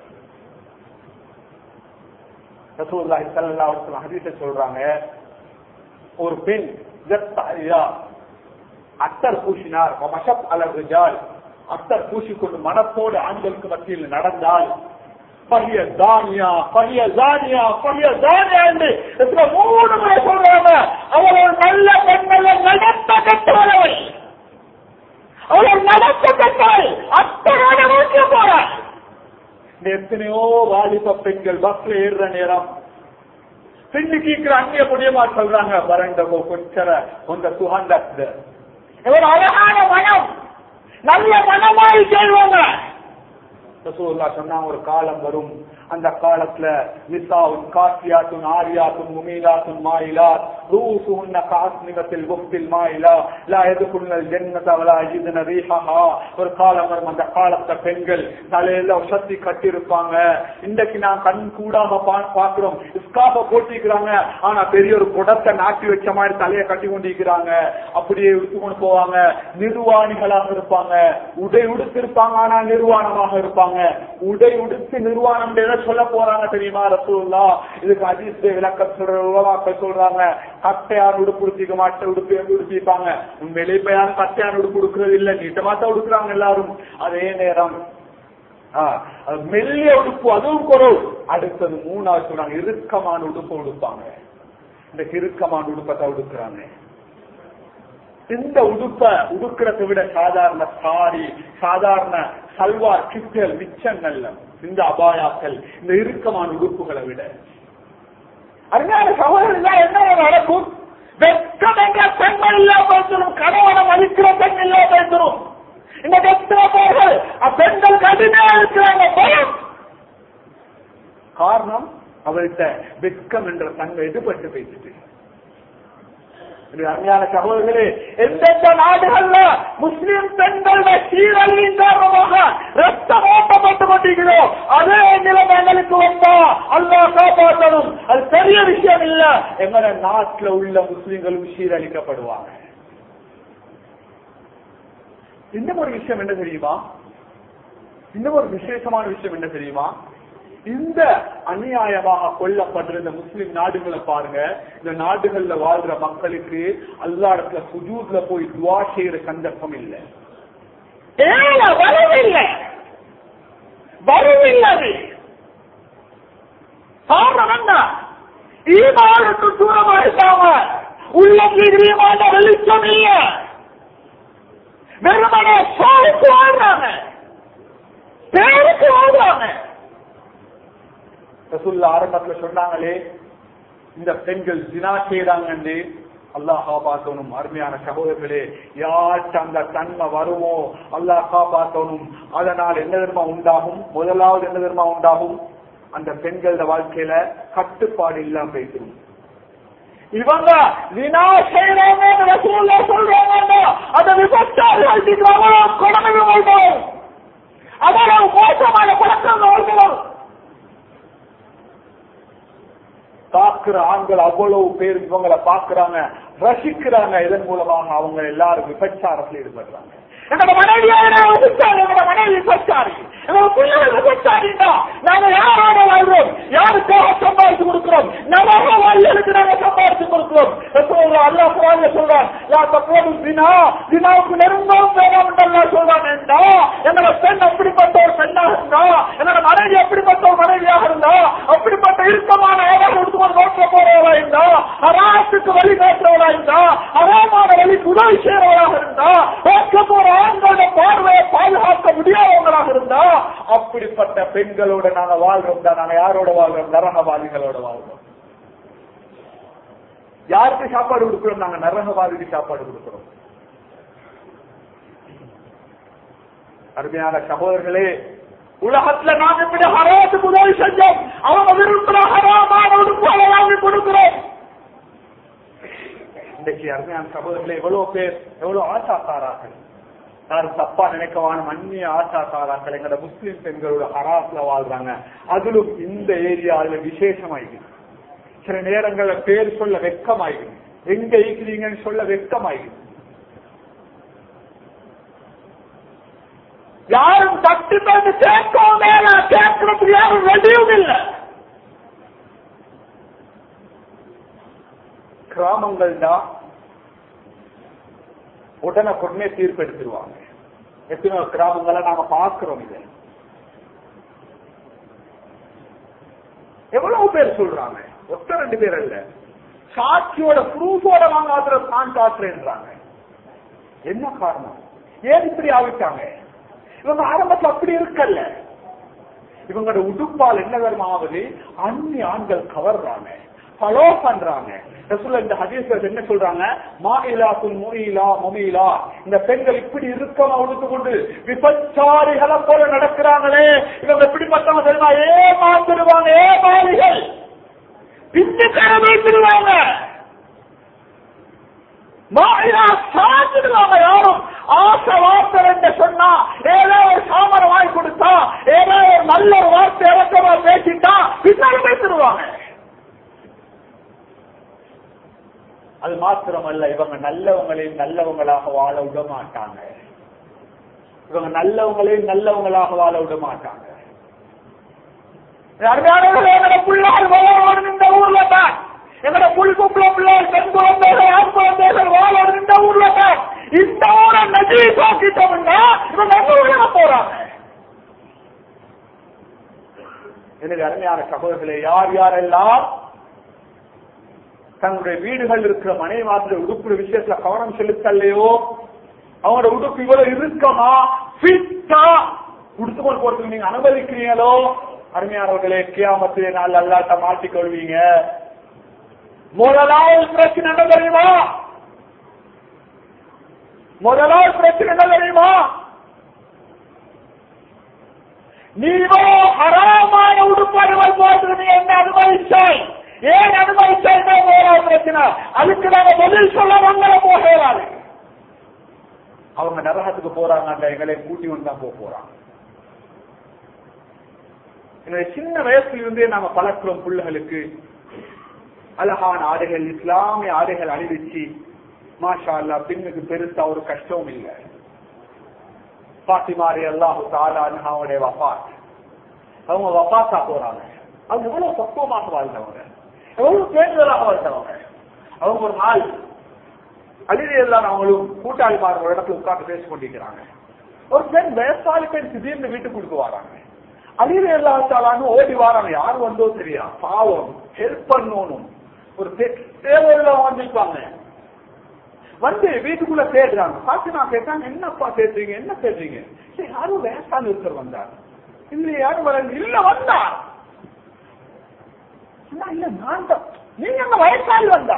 [SPEAKER 1] ரசூலுல்லாஹி ஸல்லல்லாஹு அலைஹி வஸல்லம் ஹதீஸை சொல்றாங்க ஒரு பெண் ஜத்தஹியா அத்தர் பூசினார் மஷப் அலர் ரிஜால் அத்தர் பூசிக்கொண்டு மனத்தோடு ஆண்களுக்கு மத்தியில் நடந்தால் பகிய தானியா பகிய தானியா பகிய தானியா என்று எத்தனை மூணு முறை சொல்றாங்க அவள் ஒரு நல்ல பெண்களை நடத்த கட்டுவதவள் அவள் நடத்த கட்டாள் அத்தனோட வீட்டுல போறாள் இந்த எத்தனையோ வாலிப பெண்கள் பஸ்ல ஏறுற நேரம் பின்னு கீக்கிற அந்நிய முடியமா சொல்றாங்க வறண்ட கொஞ்சர உங்க சுகந்த இவர் அழகான மனம்
[SPEAKER 2] நல்ல மனமாய் செய்வாங்க
[SPEAKER 1] ரசூலுல்லா சொன்னாங்க ஒரு காலம் வரும் அந்த காலத்துல நிசாவுன் காசியாத்துன் ஆரியாத்துன் முமீலாத்துன் மாயிலாத் ரூசுஹுன்ன காஸ்மிகத்தில் புக்தில் மாயிலா லா எதுக்குள்ளல் ஜன்னத வலா யஜிதுன ரீஹஹா ஒரு காலம் வரும் அந்த காலத்துல பெண்கள் தலையில சத்தி கட்டி இருப்பாங்க இன்றைக்கு நான் கண் கூடாம பா- பாக்குறோம் இஸ்காப போட்டிக்கிறாங்க ஆனா பெரிய ஒரு குடத்தை நாட்டி வச்ச மாதிரி தலையை கட்டி கொண்டிருக்கிறாங்க அப்படியே உடுத்து கொண்டு போவாங்க நிர்வாணிகளாக இருப்பாங்க உடை உடுத்திருப்பாங்க ஆனா நிர்வாணமாக இருப்பாங்க உடை உடுத்து நிர்வாணம் எதை சொல்ல போறாங்க தெரியுமா ரசூல்லா இதுக்கு அதிர்ஷ்ட விளக்கம் சொல்ற உலமாக்கள் சொல்றாங்க கட்டையார் உடுப்பு உடுத்திக்க மாட்ட உடுப்பு உடுப்பிப்பாங்க உண்மையிலே இப்ப யாரும் கட்டையார் உடுப்பு உடுக்கிறது இல்ல நீட்டமா தான் உடுக்குறாங்க எல்லாரும் அதே நேரம் ஆ, அது மெல்லிய உடுப்பு அதுவும் குறவு அடுத்தது மூணாவது சொல்றாங்க இறுக்கமான உடுப்பு உடுப்பாங்க இந்த இறுக்கமான உடுப்பத்தை உடுக்குறாங்க இந்த உடுப்ப உடுக்கிறதை விட சாதாரண சாரி சாதாரண சல்வார் கிட்டல் மிச்சங்கள்ல இந்த அபாயாக்கள் இந்த இறுக்கமான உடுப்புகளை விட
[SPEAKER 2] அருமையான சகோதரர்கள் என்ன நடக்கும் வெட்கம் என்ற பெண்கள் இல்லாம போய்த்திரும் கணவனை மதிக்கிற பெண் இல்லாம போய்த்திரும் இந்த எத்தனை பேர்கள் அப்பெண்கள் கடுமையா இருக்கிறாங்க பயம்
[SPEAKER 1] காரணம் அவள்கிட்ட வெட்கம் என்ற தன்மை எடுபட்டு பேசிட்டு இது அருமையான சகோதரர்களே
[SPEAKER 2] எந்தெந்த நாடுகள்ல முஸ்லிம் பெண்கள் சீரழியின் காரணமாக ரத்தம் ஓட்டப்பட்டு கொண்டிருக்கிறோம் அதே நிலைமை எங்களுக்கு வந்தா அல்லாஹ் காப்பாற்றணும் அது பெரிய விஷயம் இல்ல
[SPEAKER 1] எங்கட நாட்டுல உள்ள முஸ்லிம்களும் சீரழிக்கப்படுவாங்க இன்னும் ஒரு விஷயம் என்ன தெரியுமா இன்னும் ஒரு விசேஷமான விஷயம் என்ன தெரியுமா இந்த அநியாயமாக கொல்லப்பட்டிருந்த முஸ்லிம் நாடுகளை பாருங்க இந்த நாடுகள்ல வாழ்ற மக்களுக்கு அல்லாடத்துல சுஜூத்ல போய் துவா செய்யற சந்தர்ப்பம் இல்லை
[SPEAKER 2] ஏல வரவில்லை வரவில்லை அது. காரணம் என்ன ஈமானுக்கு தூரமா இருக்காங்க உள்ளத்தில் ஈமான வெளிச்சம் இல்ல வெறுமனே சோருக்கு வாழ்றாங்க பேருக்கு வாழ்றாங்க
[SPEAKER 1] ரசூல்லா ஆரம்பத்துல சொன்னாங்களே இந்த பெண்கள் ஜினா செய்யறாங்கன்னு அல்லாஹ் காப்பாத்தணும் அருமையான சகோதரர்களே யார்கிட்ட அந்த தன்மை வருமோ அல்லாஹ் காப்பாத்தணும் அதனால் என்ன தெரியுமா உண்டாகும் முதலாவது என்ன தெரியுமா உண்டாகும் அந்த பெண்களோட வாழ்க்கையில கட்டுப்பாடு இல்லாம போயிடும்
[SPEAKER 2] இவங்க வினா செய்யறாங்க ரசூல்லா சொல்றாங்க அந்த விபச்சாரிகள் அவ்வளவு கொடுமை வாழ்வோம் அவ்வளவு மோசமான பழக்கம் வாழ்வோம்
[SPEAKER 1] பார்க்கிற ஆண்கள் அவ்வளவு பேர் இவங்களை பார்க்கறாங்க ரசிக்கிறாங்க இதன் மூலமாக அவங்க எல்லாரும் விபச்சாரத்தில் ஈடுபடுறாங்க
[SPEAKER 2] என்னோட மனைவியான விபச்சாரி என்னோட மனைவி விபச்சாரி என்னோட பிள்ளைகள் விபச்சாரின்னா நாங்க யாரோட வாழ்றோம் யாருக்காக சம்பாதிச்சு கொடுக்கிறோம் நமக்கு வாழ்களுக்கு நாங்க சம்பாதிச்சு கொடுக்கிறோம் ரசூலுல்லாஹ் அல்லாஹ் குர்ஆன்ல சொல்றான் யா தக்வது தினா தினாவுக்கு நெருங்கவும் வேண்டாம் என்று அல்லாஹ் சொல்றான் என்றா என்னோட பெண் அப்படிப்பட்ட ஒரு பெண்ணாக இருந்தா என்னோட மனைவி அப்படிப்பட்ட ஒரு மனைவியாக இருந்தா அப்படிப்பட்ட இறுக்கமான ஆதாரம் எடுத்துக்கொண்டு நோக்க போறவளா இருந்தா அராசுக்கு வழி காட்டுறவளா இருந்தா அறாமான வழிக்கு உதவி செய்யறவளாக இருந்தா பார்க்க போற ஆண்களோட பார்வையை பாதுகாக்க முடியாதவங்களாக இருந்தா
[SPEAKER 1] அப்படிப்பட்ட பெண்களோட நாங்க வாழ்றோம் தான் நாங்க யாரோட வாழ்றோம் நரகவாதிகளோட வாழ்றோம் யாருக்கு சாப்பாடு கொடுக்கிறோம் நாங்க நரகவாதிக்கு சாப்பாடு கொடுக்கிறோம் அருமையான சகோதரர்களே
[SPEAKER 2] உலகத்துல நாங்க இப்படி ஹராத்துக்கு உதவி செஞ்சோம் அவங்க விரும்புற ஹராமான உடுப்புகளை வாங்கி கொடுக்கிறோம்
[SPEAKER 1] இன்றைக்கு அருமையான சகோதரர்களே எவ்வளவு பேர் எவ்வளவு ஆசாக்காரார்கள் யாரும் தப்பா நினைக்கவான அந்நிய ஆசாக்காராக்கள் எங்கட முஸ்லிம் பெண்களோட ஹராஸ்ல வாழ்றாங்க அதிலும் இந்த ஏரியால விசேஷமாயிருக்கு சில நேரங்கள்ல பேர் சொல்ல வெக்கமாயிருக்கு எங்க இருக்கிறீங்கன்னு சொல்ல வெக்கமாயிருக்கு
[SPEAKER 2] யாரும் தட்டு தந்து கேட்கவும் மேல கேட்கறதுக்கு யாரும் ரெடியும் இல்லை
[SPEAKER 1] கிராமங்கள் தான் உடனுக்குடனே தீர்ப்பு எடுத்துருவாங்க எத்தனையோ கிராமங்களை நாம பார்க்கிறோம் இதை எவ்வளவு பேர் சொல்றாங்க ஒத்த ரெண்டு பேர் இல்ல சாட்சியோட ப்ரூஃபோட வாங்காத நான் காட்டுறேன்றாங்க என்ன காரணம் ஏன் இப்படி ஆவிட்டாங்க இவங்க ஆரம்பத்துல அப்படி இருக்கல்ல இவங்களோட உடுப்பால் என்ன தர்மாவது அந்நிய ஆண்கள் கவர்றாங்க ஃபாலோ பண்றாங்க ரசூலுல்லாஹ் இந்த ஹதீஸ்ல என்ன சொல்றாங்க மாயிலாத்துல் முயிலா முமீலா இந்த பெண்கள் இப்படி இருக்கமா உடுத்து கொண்டு விபச்சாரிகளை போல நடக்கிறாங்களே இவங்க எப்படிப்பட்டவங்க தெரியுமா ஏமாந்துருவாங்க ஏமாளிகள் பின்னுக்கார வைத்திருவாங்க மாயிலா சாஞ்சிடுவாங்க யாரும் ஆசை வார்த்தை என்று சொன்னா ஏதோ ஒரு சாமரை வாங்கி கொடுத்தா ஏதோ ஒரு நல்ல ஒரு வார்த்தை இறக்கமா பேசிட்டா பின்னாடி வைத்திருவாங்க அது மாத்திரமல்ல இவங்க நல்லவங்களையும் நல்லவங்களாக வாழ விட மாட்டாங்க இவங்க நல்லவங்களையும் நல்லவங்களாக வாழ விட மாட்டாங்க அருமையானவர்களே, எங்கட பிள்ளைகள் வாழணும் இந்த ஊர்ல தான் எங்கட புல் குப்புல பிள்ளைகள் பெண் குழந்தைகள் ஆண் குழந்தைகள் வாழணும் இந்த ஊர்ல தான் இந்த ஊரை நதி சாக்கிட்டோம்னா இவங்க எங்க ஊர்ல போறாங்க எனக்கு அருமையான சகோதரர்களே யார் யாரெல்லாம் தங்களுடைய வீடுகள் இருக்கிற மனைவி மாதிரி உடுப்பு விஷயத்துல கவனம் செலுத்தலையோ அவங்களோட உடுப்பு இவ்வளவு இறுக்கமா ஃபிட்டா உடுத்துக்கொண்டு போறதுக்கு நீங்க அனுமதிக்கிறீங்களோ அருமையானவர்களே கியாமத்திலே நாள் அல்லாட்ட மாட்டிக்கொள்வீங்க முதலாவது பிரச்சனை என்ன தெரியுமா முதலாவது பிரச்சனை என்ன தெரியுமா நீவோ ஹராமான உடுப்பாடுகள் போட்டு நீ என்ன அனுமதிச்சாய் ஏன் அனுமதிச்சாய் முதலாவது பிரச்சனை அதுக்கு நாங்க பதில் சொல்ல மங்கள போகிறாரு அவங்க நரகத்துக்கு போறாங்க அந்த எங்களை கூட்டி வந்து தான் போக போறாங்க என்னுடைய சின்ன வயசுல இருந்தே நாம பழக்கிறோம் பிள்ளைகளுக்கு அழகான ஆடைகள் இஸ்லாமிய ஆடைகள் அணிவிச்சு மாஷா அல்லா பெண்ணுக்கு பெருசா ஒரு கஷ்டமும் இல்லை பாத்திமாரி அல்லாஹு தாலாவுடைய வபாத் அவங்க வபாத்தா போறாங்க அவங்க எவ்வளவு பக்குவமாக வாழ்ந்தவங்க எவ்வளவு பேருதலாக வாழ்ந்தவங்க அவங்க ஒரு நாள் அழிவு எல்லாம் அவங்களும் கூட்டாளிமார் ஒரு இடத்துல உட்கார்ந்து பேசிக் கொண்டிருக்கிறாங்க ஒரு பெண் வயசாலி பெண் திடீர்னு வீட்டுக்கு வராங்க அழிவு எல்லாத்தாலும் ஓடி வாராங்க யாரு வந்தோ தெரியா பாவம் ஹெல்ப் பண்ணணும் ஒரு தேவையில வந்திருப்பாங்க வந்து வீட்டுக்குள்ள தேடுறாங்க பார்த்து நான் கேட்டாங்க என்னப்பா தேடுறீங்க என்ன தேடுறீங்க சரி யாரும் வயசான ஒருத்தர் வந்தார் இல்ல யாரும் வர இல்ல வந்தார் சொன்னா, இல்ல நான் தான் நீங்க அந்த வயசாளி வந்தா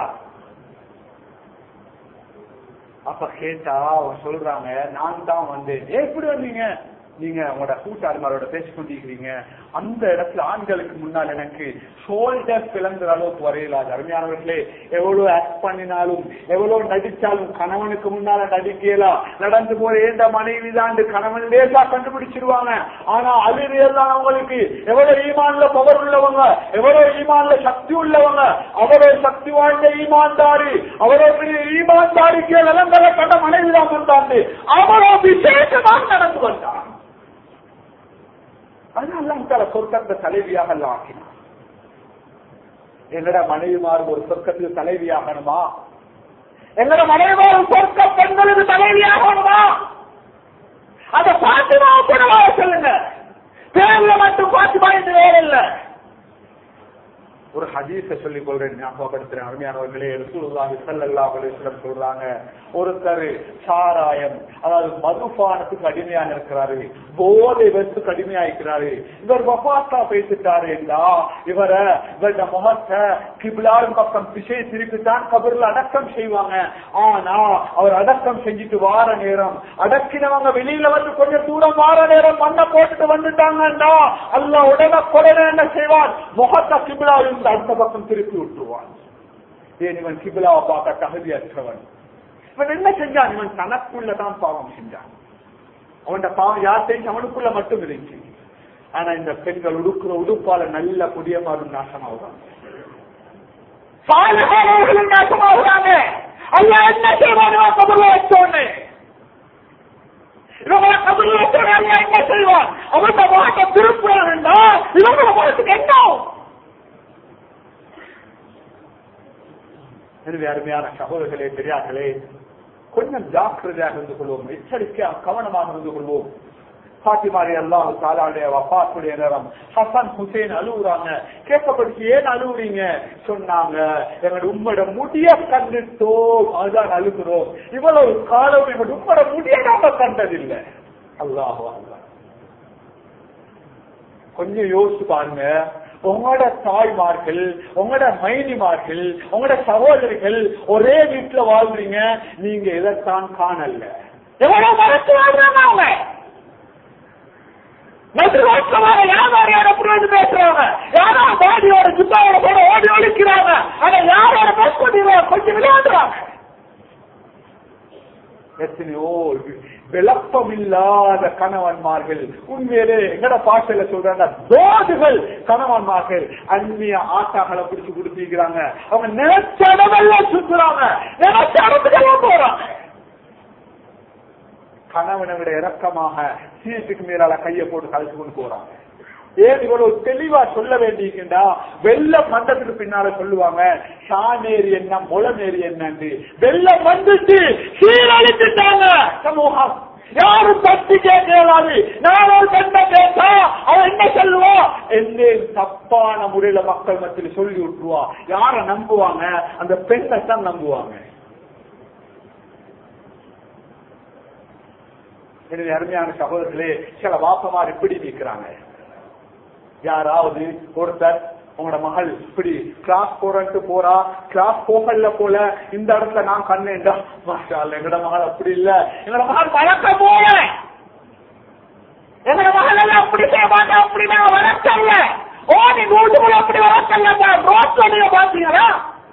[SPEAKER 1] அப்ப கேட்டா அவங்க சொல்றாங்க நான் தான் வந்தேன் ஏன் இப்படி வந்தீங்க நீங்க உங்களோட கூட்டாளிமாரோட பேசிக் கொண்டிருக்கிறீங்க அந்த இடத்துல ஆண்களுக்கு முன்னால் எனக்கு ஷோல்டர் பிளந்துற அளவுக்கு வரையலாது அருமையானவர்களே எவ்வளவு ஆக்ட் பண்ணினாலும் எவ்வளவு நடிச்சாலும் கணவனுக்கு முன்னால நடிக்கலாம் நடந்து போற ஏந்த மனைவி தான் கணவன் லேசா கண்டுபிடிச்சிருவாங்க ஆனா அழுதையெல்லாம் அவங்களுக்கு எவ்வளவு ஈமான்ல பவர் உள்ளவங்க எவ்வளவு ஈமான்ல சக்தி உள்ளவங்க அவ்வளவு சக்தி வாய்ந்த ஈமான்தாரி அவ்வளவு பெரிய ஈமான்தாரிக்கு நிலங்களை கண்ட மனைவி தான் வந்தாண்டு அவ்வளவு விசேஷமாக நடந்து வந்தான் அதனால தர சொர்க்கத்தை தலைவியாக எல்லாம் ஆக்கினான் எங்கட மனைவிமார் ஒரு சொர்க்கத்துக்கு தலைவியாகணுமா எங்கட மனைவிமார் சொர்க்க பெண்களுக்கு தலைவியாகணுமா அத பாத்திமா கூடவா சொல்லுங்க பேர்ல மட்டும் பாத்திமா என்று வேற இல்லை ஒரு ஹதீஸ சொல்லிக் கொள்றேன் ஞாபகப்படுத்துறேன் அருமையானவர்களே ரசூலுல்லாஹி ஸல்லல்லாஹு அலைஹி வஸல்லம் சொல்றாங்க ஒருத்தர் சாராயம் அதாவது மதுபானத்துக்கு அடிமையாக இருக்கிறாரு போதை வஸ்துக்கு அடிமையா இருக்கிறாரு இவர் வபாத்தா பேசிட்டாரு என்றா இவரை இவருடைய முகத்தை கிபிலாவின் பக்கம் திசை திருப்பித்தான் கபர்ல அடக்கம் செய்வாங்க ஆனா அவர் அடக்கம் செஞ்சுட்டு வார நேரம் அடக்கினவங்க வெளியில வந்து கொஞ்சம் தூரம் வார நேரம் மண்ணை போட்டுட்டு வந்துட்டாங்கன்னா அல்ல உடனே கொடனே என்ன செய்வான் முகத்தை கிபிலா இருந்து அடுத்த பக்கம் திருப்பி விட்டுருவான் ஏன் இவன் கிபிலாவை பார்க்க தகுதியற்றவன் இவன் என்ன செஞ்சான் இவன் தனக்குள்ளதான் பாவம் செஞ்சான் அவன் பாவம் யார் செஞ்சு அவனுக்குள்ள மட்டும் இருந்துச்சு ஆனா இந்த பெண்கள் உடுக்குற உடுப்பால நல்ல புதியமாரும் நாசமாகுறாங்க சாலைகளும் நாசமாகுறாங்க அல்ல என்ன செய்வான் கபர்ல வச்சோன்னு இவங்களை கபர்ல வச்சோன்னு அல்ல என்ன செய்வான் அவன் முகத்தை திருப்புறாங்கன்னா இவங்கள முகத்துக்கு என்ன ஆகும்? எனவே அருமையான சகோதரர்களே பெரியார்களே கொஞ்சம் ஜாக்கிரதையாக இருந்து கொள்வோம் எச்சரிக்கையாக கவனமாக இருந்து கொள்வோம் பாத்திமாரி அல்லாஹ் தாலாடைய வபாத்துடைய நேரம் ஹசன் ஹுசேன் அழுகுறாங்க கேட்கப்படுச்சு ஏன் அழுகுறீங்க சொன்னாங்க எங்களோட உம்மோட முடிய கண்டுட்டோம் அதுதான் அழுகுறோம் இவ்வளவு காலம் எங்களோட உம்மோட முடிய நாம கண்டதில்லை அல்லாஹ் அல்லாஹ் கொஞ்சம் யோசிச்சு பாருங்க
[SPEAKER 2] உங்களோட தாய்மார்கள் உங்களோட மைனிமார்கள் உங்களோட சகோதரிகள் ஒரே வீட்டுல வாழ்றீங்க நீங்க இதைத்தான் காணல எவ்வளவு மறைச்சு வாழ்றாங்க அவங்க நட்டு ரோட்லமாக வியாபாரியோட புரிஞ்சு பேசுறாங்க யாரோ பாடியோட சுத்தாவோட கூட ஓடி ஒழிக்கிறாங்க ஆனா யாரோட பேச கொஞ்சம் விளையாடுறாங்க எத்தனையோ விளப்பம் இல்லாத கணவன்மார்கள் உண்மையிலே எங்கட பாஷையில சொல்றாங்க தோதுகள் கணவன்மார்கள் அந்நிய ஆட்டாக்களை பிடிச்சு கொடுத்திருக்கிறாங்க அவங்க நினைச்ச இடமெல்லாம் சுத்துறாங்க நினைச்ச இடத்துக்கெல்லாம் போறாங்க கணவனை விட இறக்கமாக சீட்டுக்கு மேலால கையை போட்டு கழிச்சு கொண்டு போறாங்க ஏன் இவ்வளவு தெளிவா சொல்ல வேண்டியிருக்கின்றா வெள்ளம் மண்டத்துக்கு பின்னால சொல்லுவாங்க சாணேரி என்ன முளநேரி என்னன்னு வெள்ளம் வந்துட்டு சீரழிச்சுட்டாங்க சமூகம் யாரும் தட்டி கேட்கலாது நான் ஒரு பெண்ணை கேட்டா அவன் என்ன சொல்லுவான் என்ன தப்பான முறையில மக்கள் மத்தியில் சொல்லி விட்டுருவா யார நம்புவாங்க அந்த பெண்ணை தான் நம்புவாங்க எனவே அருமையான சகோதரர்களே சில வாப்பமார் இப்படி நிற்கிறாங்க யாராவது ஒருத்தர் உங்களோட மகள் இப்படி கிளாஸ் போறன்ட்டு போறா கிளாஸ் போகல போல இந்த இடத்துல நான் கண்ணேண்டா மாஷா அல்ல, எங்கட மகள் அப்படி இல்ல எங்கட மகள் வளர்க்க போல எங்கட மகள் எல்லாம் அப்படி செய்ய மாட்டேன் அப்படி நான் வளர்க்கல ஓ நீ வீட்டுக்குள்ள அப்படி வளர்க்கல ரோட்ல நீங்க பாத்தீங்களா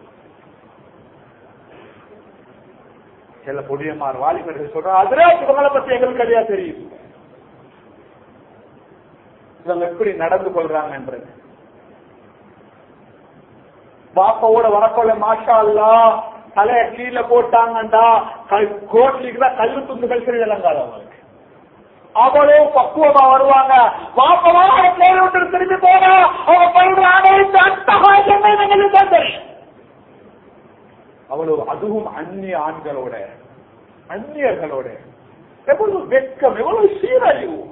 [SPEAKER 2] சில பொடியமார் வாலிபர்கள் சொல்றா அதிரே உங்களை பத்தி எங்களுக்கு கிடையா தெரியும் இவங்க எப்படி நடந்து கொள்றாங்கன்றது பாப்பாவோட வரக்கொள்ள மாஷா அல்லா தலைய கீழே போட்டாங்கண்டா கோட்லிக்கு தான் கல்லு துண்டுகள் சரி விளங்காது அவங்களுக்கு அவ்வளவு பக்குவமா வருவாங்க பாப்பவா பிளேன் விட்டு திரும்பி போனா அவங்க பண்றாங்க இந்த அட்டகாசம் எங்களுக்கு தான் தெரியும் அவ்வளவு அதுவும் அந்நிய ஆண்களோட அந்நியர்களோட எவ்வளவு வெட்கம் எவ்வளவு சீரழிவு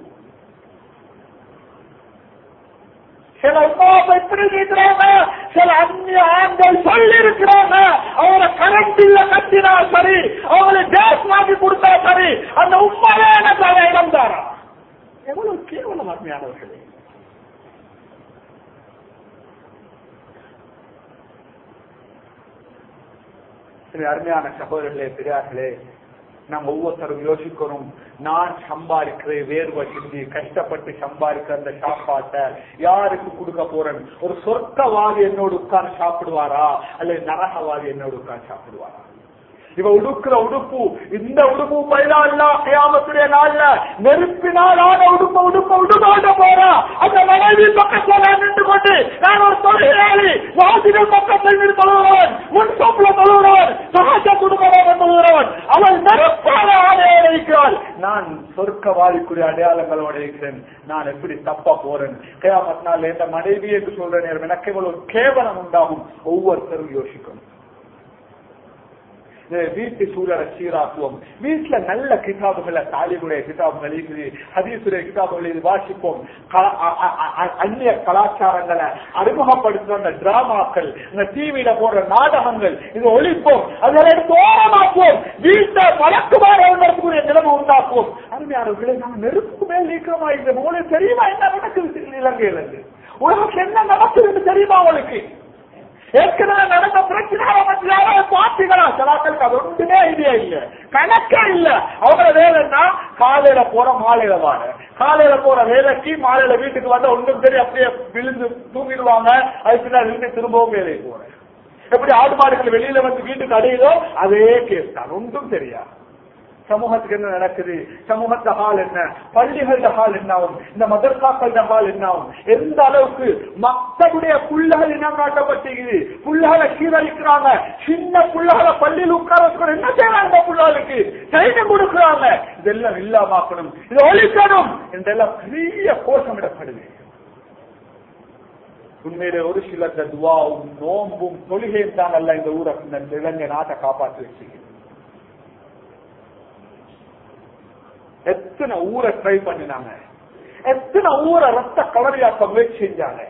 [SPEAKER 2] சில உமாவை எப்படி கேட்கிறாங்க சில அந்நிய ஆண்கள் சொல்லி இருக்கிறாங்க அவங்கள கரண்ட் இல்ல கட்டினா சரி அவங்களை கேஸ் வாங்கி கொடுத்தா சரி அந்த உண்மையே எனக்கு அவன் இடம் தாரா எவ்வளவு கேவலம் அருமையானவர்களே சரி அருமையான சகோதரர்களே பெரியார்களே நாம் ஒவ்வொருத்தரும் யோசிக்கணும் நான் சம்பாதிக்கிறேன் வேர்வை சிந்தி கஷ்டப்பட்டு சம்பாதிக்கிற அந்த சாப்பாட்டை யாருக்கு கொடுக்க போறேன் ஒரு சொர்க்கவாதி என்னோடு உட்கார்ந்து சாப்பிடுவாரா அல்லது நரகவாதி என்னோடு உட்கார்ந்து சாப்பிடுவாரா இவ உடுக்கிற உடுப்பு இந்த உடுப்பு பயிலா இல்ல கியாமத்துடைய நாள்ல நெருப்பினால் ஆன உடுப்ப உடுப்ப உடுக்காட்ட போறா அந்த மனைவி பக்கத்துல நான் நின்று கொண்டு நான் ஒரு தொழிலாளி வாசிகள் பக்கத்தில் நின்று தொழுகிறவன் முன் சோப்புல தொழுகிறவன் சகாச குடும்பம் தொழுகிறவன் அவள் நெருப்பான ஆடையோட இருக்கிறாள் நான் சொர்க்கவாதிக்குரிய அடையாளங்களோட இருக்கிறேன் நான் எப்படி தப்பா போறேன் கியாமத் நாள் எந்த மனைவி என்று சொல்ற நேரம் எனக்கு இவ்வளவு கேவலம் உண்டாகும் ஒவ்வொருத்தரும் யோசிக்கணும் வீட்டு சூழலை சீராக்குவோம் வீட்டுல நல்ல கிதாபுகளை தாலிபுடைய கிதாபுகள் இருக்குது ஹதீசுடைய கிதாபுகள் இது வாசிப்போம் க- அ- அ- அ- அந்நிய கலாச்சாரங்களை அறிமுகப்படுத்துற அந்த டிராமாக்கள் இந்த டிவியில போடுற நாடகங்கள் இது ஒழிப்போம் அதனை எடுத்து ஓரமாக்குவோம் வீட்டை வழக்குமாறு உணர்த்தக்கூடிய நிலைமை உண்டாக்குவோம் அருமையானவர்களை நாம் நெருப்பு மேல் நீக்கமா இந்த உங்களுக்கு தெரியுமா என்ன நடக்குது இலங்கையில இருந்து உலகத்தில் என்ன நடக்குதுன்னு தெரியுமா உங்களுக்கு ஏற்கனவே நடந்த பிரச்சனை பற்றி யாராவது பார்த்தீங்களா சிலாக்களுக்கு அது ஒன்றுமே ஐடியா இல்ல கணக்கே இல்ல அவங்கள வேலைன்னா காலையில போற மாலையில வாங்க காலையில போற வேலைக்கு மாலையில வீட்டுக்கு வந்தா ஒன்றும் தெரியும் அப்படியே விழுந்து தூங்கிடுவாங்க அதுக்கு பின்னாடி இருந்து திரும்பவும் வேலைக்கு போறேன் எப்படி ஆடு மாடுகள் வெளியில வந்து வீட்டுக்கு அடையுதோ அதே கேஸ் தான் ஒன்றும் தெரியாது சமூகத்துக்கு என்ன நடக்குது சமூகத்த ஹால் என்ன பள்ளிகள ஹால் என்னாகும் இந்த மதர்சாக்கள ஹால் என்னாகும் எந்த அளவுக்கு மக்களுடைய புள்ளகள் இனம் காட்டப்பட்டிருக்குது புள்ளகளை சீரழிக்கிறாங்க சின்ன புள்ளகளை பள்ளியில் உட்கார வச்சுக்கணும் என்ன செய்யறாங்க இந்த புள்ளகளுக்கு கைது கொடுக்கிறாங்க இதெல்லாம் இல்லாமக்கணும் இது ஒழிக்கணும் என்றெல்லாம் பெரிய கோஷமிடப்படுது உண்மையிலே ஒரு சில துவாவும் நோம்பும் தொழுகையும் தான் அல்ல இந்த ஊரை இந்த இளைஞ நாட்டை காப்பாற்றி வச்சுக்கிறது எத்தனை ஊரை ட்ரை பண்ணினாங்க எத்தனை ஊரை ரத்த கலரியாக்க முயற்சி செஞ்சாங்க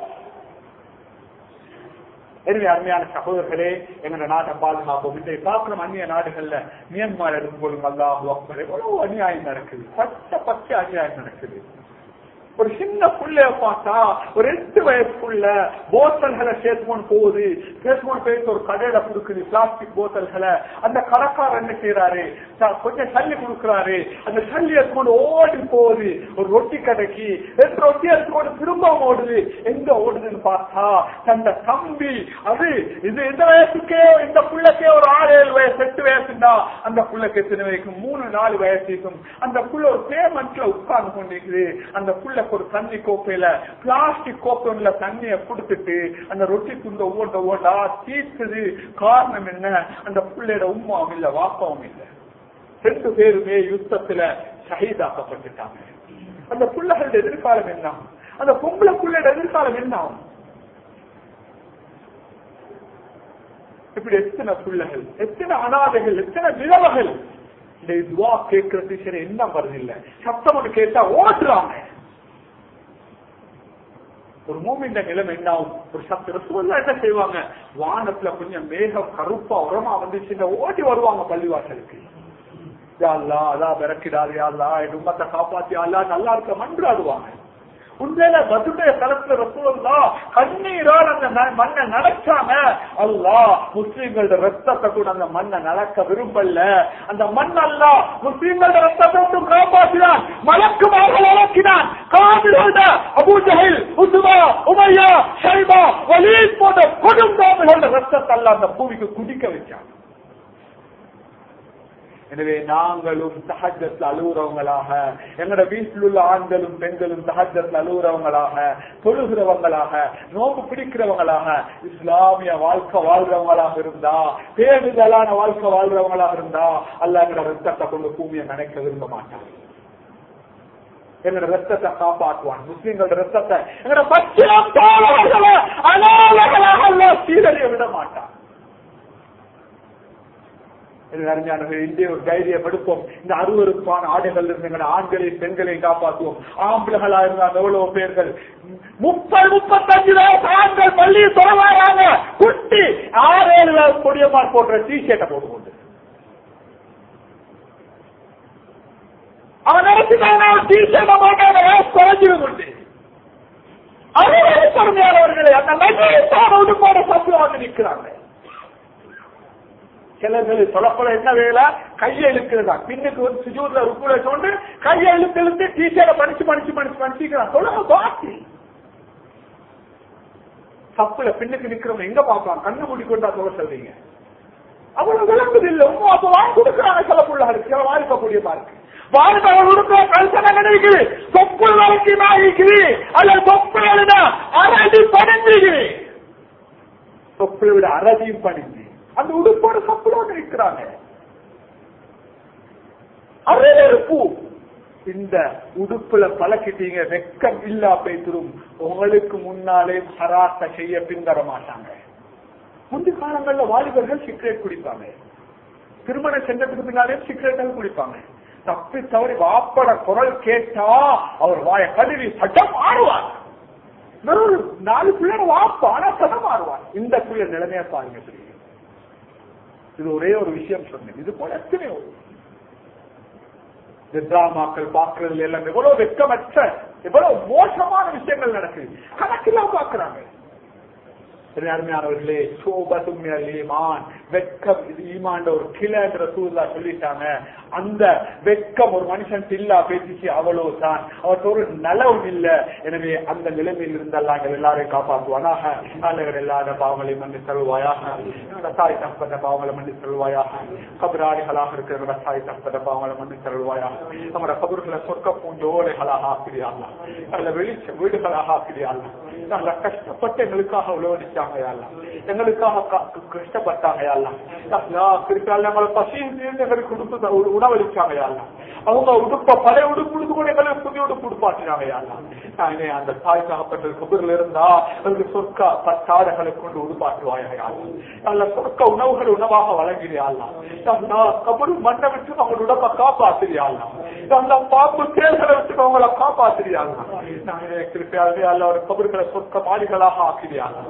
[SPEAKER 2] எனவே அருமையான சகோதரர்களே எங்க நாட்டை பாதுகாப்போம் இன்றைய பார்க்கிறோம் அந்நிய நாடுகள்ல மியான்மார் எடுத்துக்கொள்ளும் அல்லாஹ் அக்பர் எவ்வளவு அநியாயம் நடக்குது பச்சை பச்சை அநியாயம் நடக்குது ஒரு சின்ன புள்ளைய பார்த்தா ஒரு எட்டு வயசுக்குள்ள போத்தல்களை சேர்த்துக்கொண்டு போகுது சேர்த்துக்கொண்டு போயிட்டு ஒரு கடையில கொடுக்குது பிளாஸ்டிக் போத்தல்களை அந்த கடைக்காரர் என்ன செய்யறாரு த- கொஞ்சம் தள்ளி கொடுக்குறாரு அந்த தள்ளி எடுத்துக்கொண்டு ஓடி போகுது ஒரு ரொட்டி கடைக்கு ரெண்டு ரொட்டி எடுத்துக்கொண்டு திரும்ப ஓடுது எங்க ஓடுதுன்னு பார்த்தா தந்த தம்பி அது இது இந்த வயசுக்கே இந்த புள்ளைக்கே ஒரு ஆறு ஏழு வயசு எட்டு வயசுண்டா அந்த புள்ளைக்கு எத்தனை வயசுக்கும் மூணு நாலு வயசுக்கும் அந்த புள்ள ஒரு பேமெண்ட்ல உட்கார்ந்து கொண்டிருக்குது அந்த புள்ளைக்கு ஒரு தண்ணி கோப்பையில பிளாஸ்டிக் கோப்பைல தண்ணிய கொடுத்துட்டு அந்த ரொட்டி துண்ட ஓட்ட ஓட்டா தீர்த்துது காரணம் என்ன அந்த புள்ளையோட உமாவும் இல்ல வாப்பாவும் இல்ல ரெண்டு பேருமே யுத்தத்துல ஷஹீதாக்கப்பட்டுட்டாங்க அந்த புள்ளைகளோட எதிர்காலம் என்ன அந்த பொம்பளை புள்ளையோட எதிர்காலம் என்ன ஆகும்? இப்படி எத்தனை பிள்ளைகள் எத்தனை அனாதைகள் எத்தனை விதவைகள் இந்த துவா கேட்கறது சரி என்ன வருது இல்ல சத்தம் ஒன்று கேட்டா ஓடுறாங்க ஒரு மூமின்ற நிலைமை என்ன ஆகும் ஒரு சத்து ரசூல்லா என்ன செய்வாங்க வானத்துல கொஞ்சம் மேகம் கருப்பா உரமா வந்துச்சுன்னா ஓடி வருவாங்க பள்ளிவாசலுக்கு யா அல்லாஹ், அதான் விரக்கிடாது யாழ்லா என் உம்மத்தை காப்பாத்தி அல்லா நல்லா இருக்க மன்றாடுவாங்க உண்மையில மதுடைய தளத்துல ரசூல்லா கண்ணீரால் அந்த ந- மண்ணை நடச்சாங்க அல்லாஹ் முஸ்லீம்களோட ரத்தத்தை கூட அந்த மண்ணை நடக்க விரும்பல அந்த மண் அல்லா முஸ்லீம்களோட ரத்தத்தை விட்டு காப்பாற்றினான் மலக்குமார்கள் இறக்கினான் காவிரோட அபூஜஹில் உசுமா உமையா ஷைபா வலீத் போன்ற கொடுங்கோமைகளோட ரத்தத்தை அல்ல அந்த பூமிக்கு குடிக்க வச்சான் எனவே நாங்களும் தஹஜத்தில் அழுகுறவங்களாக எங்களோட வீட்டில் உள்ள ஆண்களும் பெண்களும் தஹஜத்தில் அழுகுறவங்களாக தொழுகிறவங்களாக நோம்பு பிடிக்கிறவங்களாக இஸ்லாமிய வாழ்க்கை வாழ்றவங்களாக இருந்தா பேருதலான வாழ்க்கை வாழ்றவங்களாக இருந்தா அல்ல எங்களோட ரத்தத்தை கொண்டு பூமியை நினைக்க விரும்ப மாட்டாங்க எங்களோட ரத்தத்தை காப்பாற்றுவான் முஸ்லிம்களோட ரத்தத்தை எங்களோட பச்சிலம் தோழர்களை அனாதைகளாக அல்ல சீரழிய விட மாட்டான் அறிஞர்கள் இந்திய ஒரு தைரியப்படுத்துவோம் இந்த அருவருப்பான ஆடைகள் இருந்து எங்களை ஆண்களையும் பெண்களையும் காப்பாற்றுவோம் ஆம்பளைகளா இருந்தாங்க எவ்வளவு பேர்கள் முப்பது முப்பத்தஞ்சு வயசு ஆண்கள் பள்ளியை தொடராங்க குட்டி ஆறு ஏழு வயசு கொடியமார் போடுற டி ஷர்ட்டை போட்டுக்கொண்டு அவன் நினைச்சுட்டாங்க டி ஷர்ட்டை போட்டாங்க வயசு குறைஞ்சிடும் கொண்டு அறுபது பொறுமையானவர்களை அந்த நன்மையான உடுப்போட சம்பளம் வந்து நிற்கிறாங்க சிலர்கள் சொல்லப்போல என்ன வேலை கையை இழுக்கிறதா பின்னுக்கு வந்து சுஜூர்ல ருக்குல சொண்டு கையை இழுத்து இழுத்து டீச்சரை படிச்சு படிச்சு படிச்சு படிச்சுக்கிறான் சொல்லுங்க பாத்தி தப்புல பின்னுக்கு நிக்கிறவங்க எங்க பாப்பான் கண்ணு மூடி கொண்டா சொல்ல சொல்றீங்க அவ்வளவு விளங்குது இல்ல உங்க அப்ப வாங்கி கொடுக்குறாங்க சில பிள்ளைகளுக்கு சில வாய்க்கக்கூடிய பாருக்கு வாழ்க்கை அவள் உடுக்கிற கல்சனை நினைக்குது தொப்புள் வரைக்கும் ஆகிக்குது அல்லது தொப்புள் அரடி பணிஞ்சுக்குது தொப்புளை விட அரதியும் பணிஞ்சு அந்த உடுப்போட சப்புளோடு இருக்கிறாங்க அரையறுப்பு இந்த உடுப்புல பழக்கிட்டீங்க வெக்கம் இல்லா பேத்துரும் உங்களுக்கு முன்னாலே ஹராத்த செய்ய பின்தர மாட்டாங்க முந்தி காலங்கள்ல வாலிபர்கள் சிகரெட் குடிப்பாங்க திருமணம் சென்றதுக்கு பின்னாலே சிகரெட்டாக குடிப்பாங்க தப்பி தவறி வாப்பட குரல் கேட்டா அவர் வாய கழுவி சட்டம் ஆடுவார் வெறும் நாலு பிள்ளைங்க வாப்பா ஆனா சட்டம் ஆடுவார் இந்த பிள்ளை நிலைமையா பாருங்க தெரியும் இது ஒரே ஒரு விஷயம் சொன்னேன் இது போல எத்தனையோ இந்த டிராமாக்கள் பார்க்கறதுல எல்லாம் எவ்வளவு வெக்கமற்ற எவ்வளவு மோசமான விஷயங்கள் நடக்குது கணக்கெல்லாம் பார்க்கறாங்க சரி, அருமையானவர்களே சோபத்தும் ஈமான் வெக்கம் இது ஈமான் ஒரு கிளன்ற சூழ்நிலை சொல்லிட்டாங்க அந்த வெக்கம் ஒரு மனுஷன் இல்லா பேசிச்சு அவ்வளவு தான் அவருக்கு ஒரு நலவும் இல்ல எனவே அந்த நிலைமையில் இருந்தால் நாங்கள் எல்லாரையும் காப்பாற்றுவானாக நல்லவர் எல்லார பாவங்களை மன்னி தருவாயாக என்னோட தாய் தப்பத பாவங்களை மன்னி தருவாயாக கபராளிகளாக இருக்கிற என்னோட தாய் தப்பத பாவங்களை மன்னி தருவாயாக நம்மட கபர்களை சொர்க்க பூஞ்சோலைகளாக ஆக்கிறியாங்களா நல்ல வெளிச்ச வீடுகளாக ஆக்கிறியாங்களா நல்ல கஷ்டப்பட்டு எங்களுக்காக உழவடிச்சாங்க யாரெல்லாம் எங்களுக்காக க- கஷ்டப்பட்டாங்க யாரெல்லாம் திருப்பியால் எங்களை பசி தீர்ந்து எங்களுக்கு உடுப்பு உ- உணவளிச்சாங்க யாரெல்லாம் அவங்க உடுப்ப பழைய உடுப்பு உடுப்பு கூட எங்களுக்கு புதிய உடுப்பு உடுப்பாட்டினாங்க யாரெல்லாம் நானே அந்த தாய் தகப்பட்ட குபரில் இருந்தா அவருக்கு சொர்க்க பத்தாடைகளை கொண்டு உடுப்பாட்டுவாயாக யாரெல்லாம் நல்ல சொர்க்க உணவுகள் உணவாக வழங்கிறியாலாம் கபரு மண்ணை விட்டு அவங்க உடம்ப காப்பாத்துறியாலாம் நல்ல பாம்பு தேர்களை விட்டு அவங்களை காப்பாத்துறியாலாம் நானே திருப்பியாலே அல்ல ஒரு கபர்களை சொர்க்க மாடிகளாக ஆக்கிறியாலாம் சொர்க்க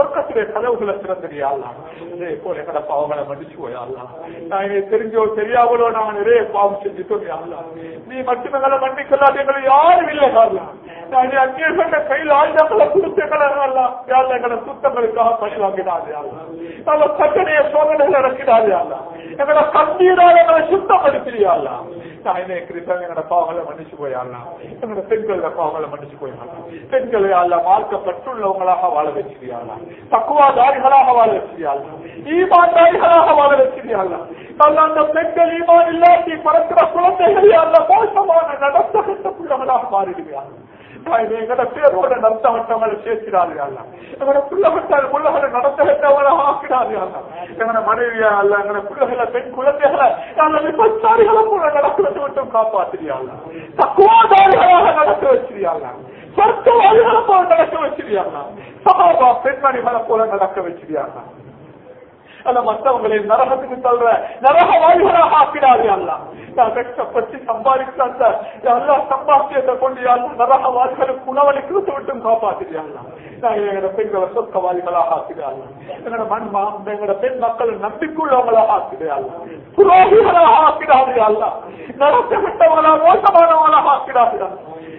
[SPEAKER 1] சொர்க்கத்திலே கதவுகளை திறந்துடியாலாம் இதே போல எங்கட பாவங்களை மன்னிச்சு போயாலாம் நான் என்னை தெரிஞ்சோ தெரியாமலோ நாங்க நிறைய பாவம் செஞ்சுட்டோம் யாருலாம் நீ மட்டும் எங்களை மன்னிக்கலாது எங்களை யாரும் இல்லை காரணம் நான் அந்நியர்கள கையில் ஆயுதங்களை கொடுத்து எங்களை யாரும் எங்களை சுத்தங்களுக்காக பணி வாங்கினாரு நம்ம கட்டணைய சோதனைகள் இறக்கினாரு எங்களை கண்ணீரால் எங்களை சுத்தப்படுத்தியாங்களா தாய்மே கிருத்தம் எங்களோட பாவங்களை மன்னிச்சு போயாடலாம் எங்களோட பெண்களோட பாவங்களை மன்னிச்சு போயிடலாம் பெண்களை அல்ல மார்க்கப்பட்டுள்ளவங்களாக வாழ வச்சிருக்கலாம் தக்குவாதாரிகளாக வாழ வச்சிருக்கலாம் ஈமான்தாரிகளாக வாழ வச்சிருக்கலாம் அல்ல அந்த பெண்கள் ஈமான் இல்லாட்டி பறக்கிற குழந்தைகளை அல்ல மோசமான நடத்த கட்டப்புள்ளவங்களாக மாறிடுவாங்க எங்கட பேரோட நடத்தவட்டவங்களை சேர்க்கிறார்கள் எங்கட பிள்ளைகள் பிள்ளைகளை நடத்தவட்டவங்களை ஆக்கிறார்கள் எங்கட மனைவியா அல்ல எங்கட பிள்ளைகளை பெண் குழந்தைகளை அல்ல விபச்சாரிகளை போல நடக்கிறது மட்டும் காப்பாற்றுறியாங்க தக்குவாதாரிகளாக நடக்க வச்சிருக்காங்க சொர்க்கவாதிகளை போல நடக்க வச்சிருக்காங்க சகாபா பெண்மணிகளை போல நடக்க வச்சிருக்காங்க அல்ல மற்றவங்களை நரகத்துக்கு தள்ளுற நரகவாதிகளாக ஆக்கிறாரு அல்ல நான் கஷ்டப்பட்டு சம்பாதிக்கிற அந்த எல்லா சம்பாத்தியத்தை கொண்டு யாரும் நரகவாதிகளுக்கு உணவளிக்கிறது விட்டும் காப்பாற்றுகிறாங்க நான் எங்களோட பெண்களை சொர்க்கவாதிகளாக ஆக்கிறாங்க எங்களோட மண் எங்களோட பெண் மக்கள் நம்பிக்கையுள்ளவங்களாக ஆக்கிறாங்க புரோகிகளாக ஆக்கிறார்கள் அல்ல நடத்த விட்டவங்களா மோசமானவங்களாக ஆக்கிறார்கள்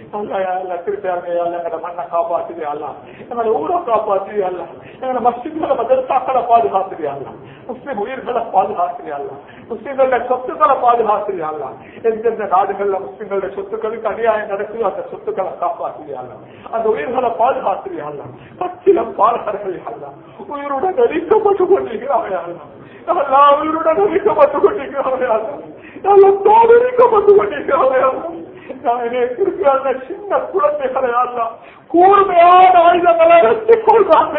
[SPEAKER 1] மண்ணை காப்பாற்றுது அல்ல எங்களோட ஊரை காப்பாற்றுது அல்ல எங்களோட மஸ்ஜித்களை மதரசாக்களை பாதுகாத்துது அல்ல முஸ்லிம் உயிர்களை பாதுகாத்துது அல்ல முஸ்லிம்களோட சொத்துக்களை பாதுகாத்துது அல்ல எந்தெந்த நாடுகள்ல முஸ்லிம்களோட சொத்துக்களுக்கு அநியாயம் நடக்குது அந்த சொத்துக்களை காப்பாற்றுது அல்ல அந்த உயிர்களை பாதுகாத்துது அல்ல பச்சிலம் பாலகர்கள் அல்ல உயிருடன் நெறிக்கப்பட்டு கொண்டிருக்கிறார்கள் அல்ல எல்லா உயிருடன் நெறிக்கப்பட்டு கொண்டிருக்கிறார்கள் அல்ல தோடு நெறிக்கப்பட்டு கொண்டிருக்கிறார்கள் இருக்கிற சின்ன குழந்தைகளை அல்ல கூர்மையான ஆயுதங்களை வெற்றிக் கொள்றாங்க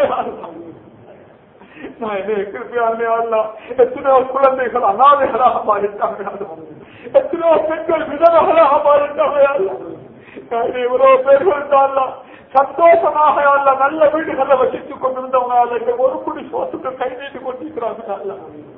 [SPEAKER 1] எத்தனையோ குழந்தைகள் அனாதைகளாக மாறிட்டாங்க எத்தனையோ பெண்கள் விதவைகளாக மாறிட்டாங்க இவ்வளவு பேர்கள் தான் சந்தோஷமாக அல்ல நல்ல வீடுகளை வசித்துக் கொண்டிருந்தவங்க ஒரு குடி சோத்துக்கு கை நீட்டு கொண்டிருக்கிறாங்க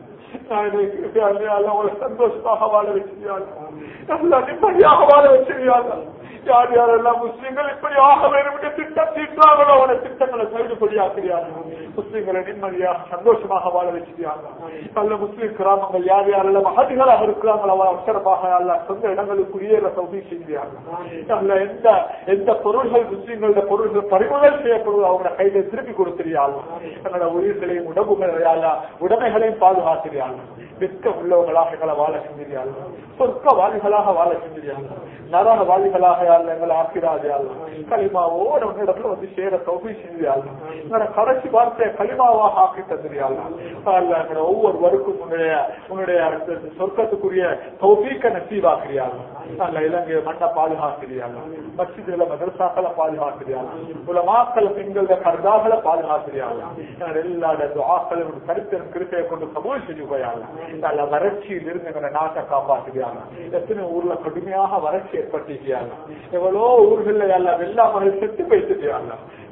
[SPEAKER 1] சந்தோஷமாக வாழ வச்சிருக்காங்க நிம்மதியாக வாழ வச்சிருக்காங்க யார் யாரெல்லாம் முஸ்லிம்கள் இப்படி ஆக வேண்டும் என்று திட்டம் தீட்டாங்களோ அவன திட்டங்களை செயல்படியாக்குறாங்க முஸ்லிம்களை நிம்மதியாக சந்தோஷமாக வாழ வச்சிருக்காங்க நல்ல முஸ்லிம் கிராமங்கள் யார் யாரெல்லாம் அகதிகளாக இருக்கிறாங்களோ அவ அவசரமாக அல்ல சொந்த இடங்களுக்கு குடியேற சௌதி செஞ்சாங்க அல்ல எந்த எந்த பொருள்கள் முஸ்லிம்களோட பொருள்கள் பறிமுதல் செய்யப்படுவது அவங்க கையில திருப்பி கொடுத்துறியாங்க தங்களோட உயிர்களையும் உடம்புகளையால உடைமைகளையும் பாதுகாத்துறியாங்க வெட்க உள்ளவங்களாக எங்களை வாழ செஞ்சிருக்காங்க சொர்க்கவாதிகளாக வாழ செஞ்சிருக்காங்க நரகவாதிகளாக எங்களை ஆக்கிறாதே களிமாவோட இடத்துல வந்து சேர தொகை செஞ்சாங்க எங்களோட கடைசி வார்த்தையை களிமாவாக ஆக்கி தந்துறியாங்க ஒவ்வொரு வருக்கும் உன்னுடைய உன்னுடைய சொர்க்கத்துக்குரிய தௌபீக்க நசீவாக்குறியாங்க அல்ல இலங்கை மண்ணை பாதுகாக்கிறியாங்க மசிதில மதரசாக்களை பாதுகாக்கிறியாங்க உலமாக்கள் பெண்கள கர்தாக்களை பாதுகாக்கிறியாங்க எல்லா துவாக்களும் கருத்தின் கிருப்பையை கொண்டு கபூல் செஞ்சு போயாங்க நல்ல வறட்சியில் இருந்து எங்களை நாட்டை காப்பாற்றுகிறாங்க எத்தனை ஊர்ல கடுமையாக வறட்சி ஏற்பட்டிருக்கிறாங்க எவ்வளோ ஊர்கள்ல எல்லாம் வெள்ளாமல் செத்து போயிட்டுருக்கிறாங்க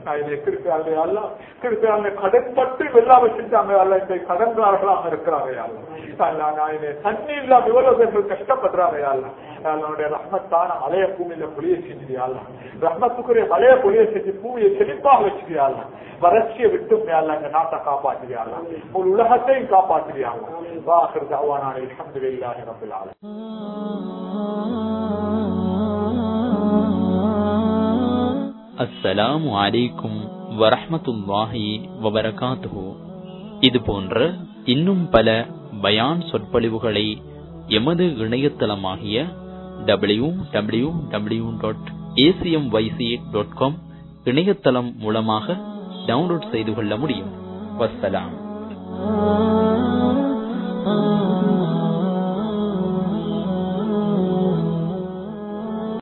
[SPEAKER 1] கடன்பட்டு வெள்ளாம செஞ்சாங்க அல்ல இந்த கடன்காரர்களாக இருக்கிறாங்க தண்ணி இல்லாம எவ்வளவு பேர்கள் கஷ்டப்படுறாங்க அவனுடைய ரஹ்மத்தான மலைய பூமியில பொழிய செஞ்சிருயாள் ரஹ்மத்துக்குரிய மலைய பொழிய செஞ்சு பூமியை செழிப்பாக வச்சிருயாள் வறட்சியை விட்டும் மேல இந்த நாட்டை காப்பாற்றுறியாள் ஒரு உலகத்தையும் காப்பாற்றுறியாள் வாக்குறது அவ்வானான அலமதுல்லாஹி ரபில் ஆலமீன்
[SPEAKER 3] அஸ்ஸலாமு அலைக்கும் வரஹ்மத்துல்லாஹி வபரகாத்துஹு இது போன்ற இன்னும் பல பயான் சொற்பொழிவுகளை எமது இணையதளமாகிய W W W dot A C M Y C dot com இணையதளம் மூலமாக டவுன்லோட் செய்து கொள்ள முடியும் வசலாம்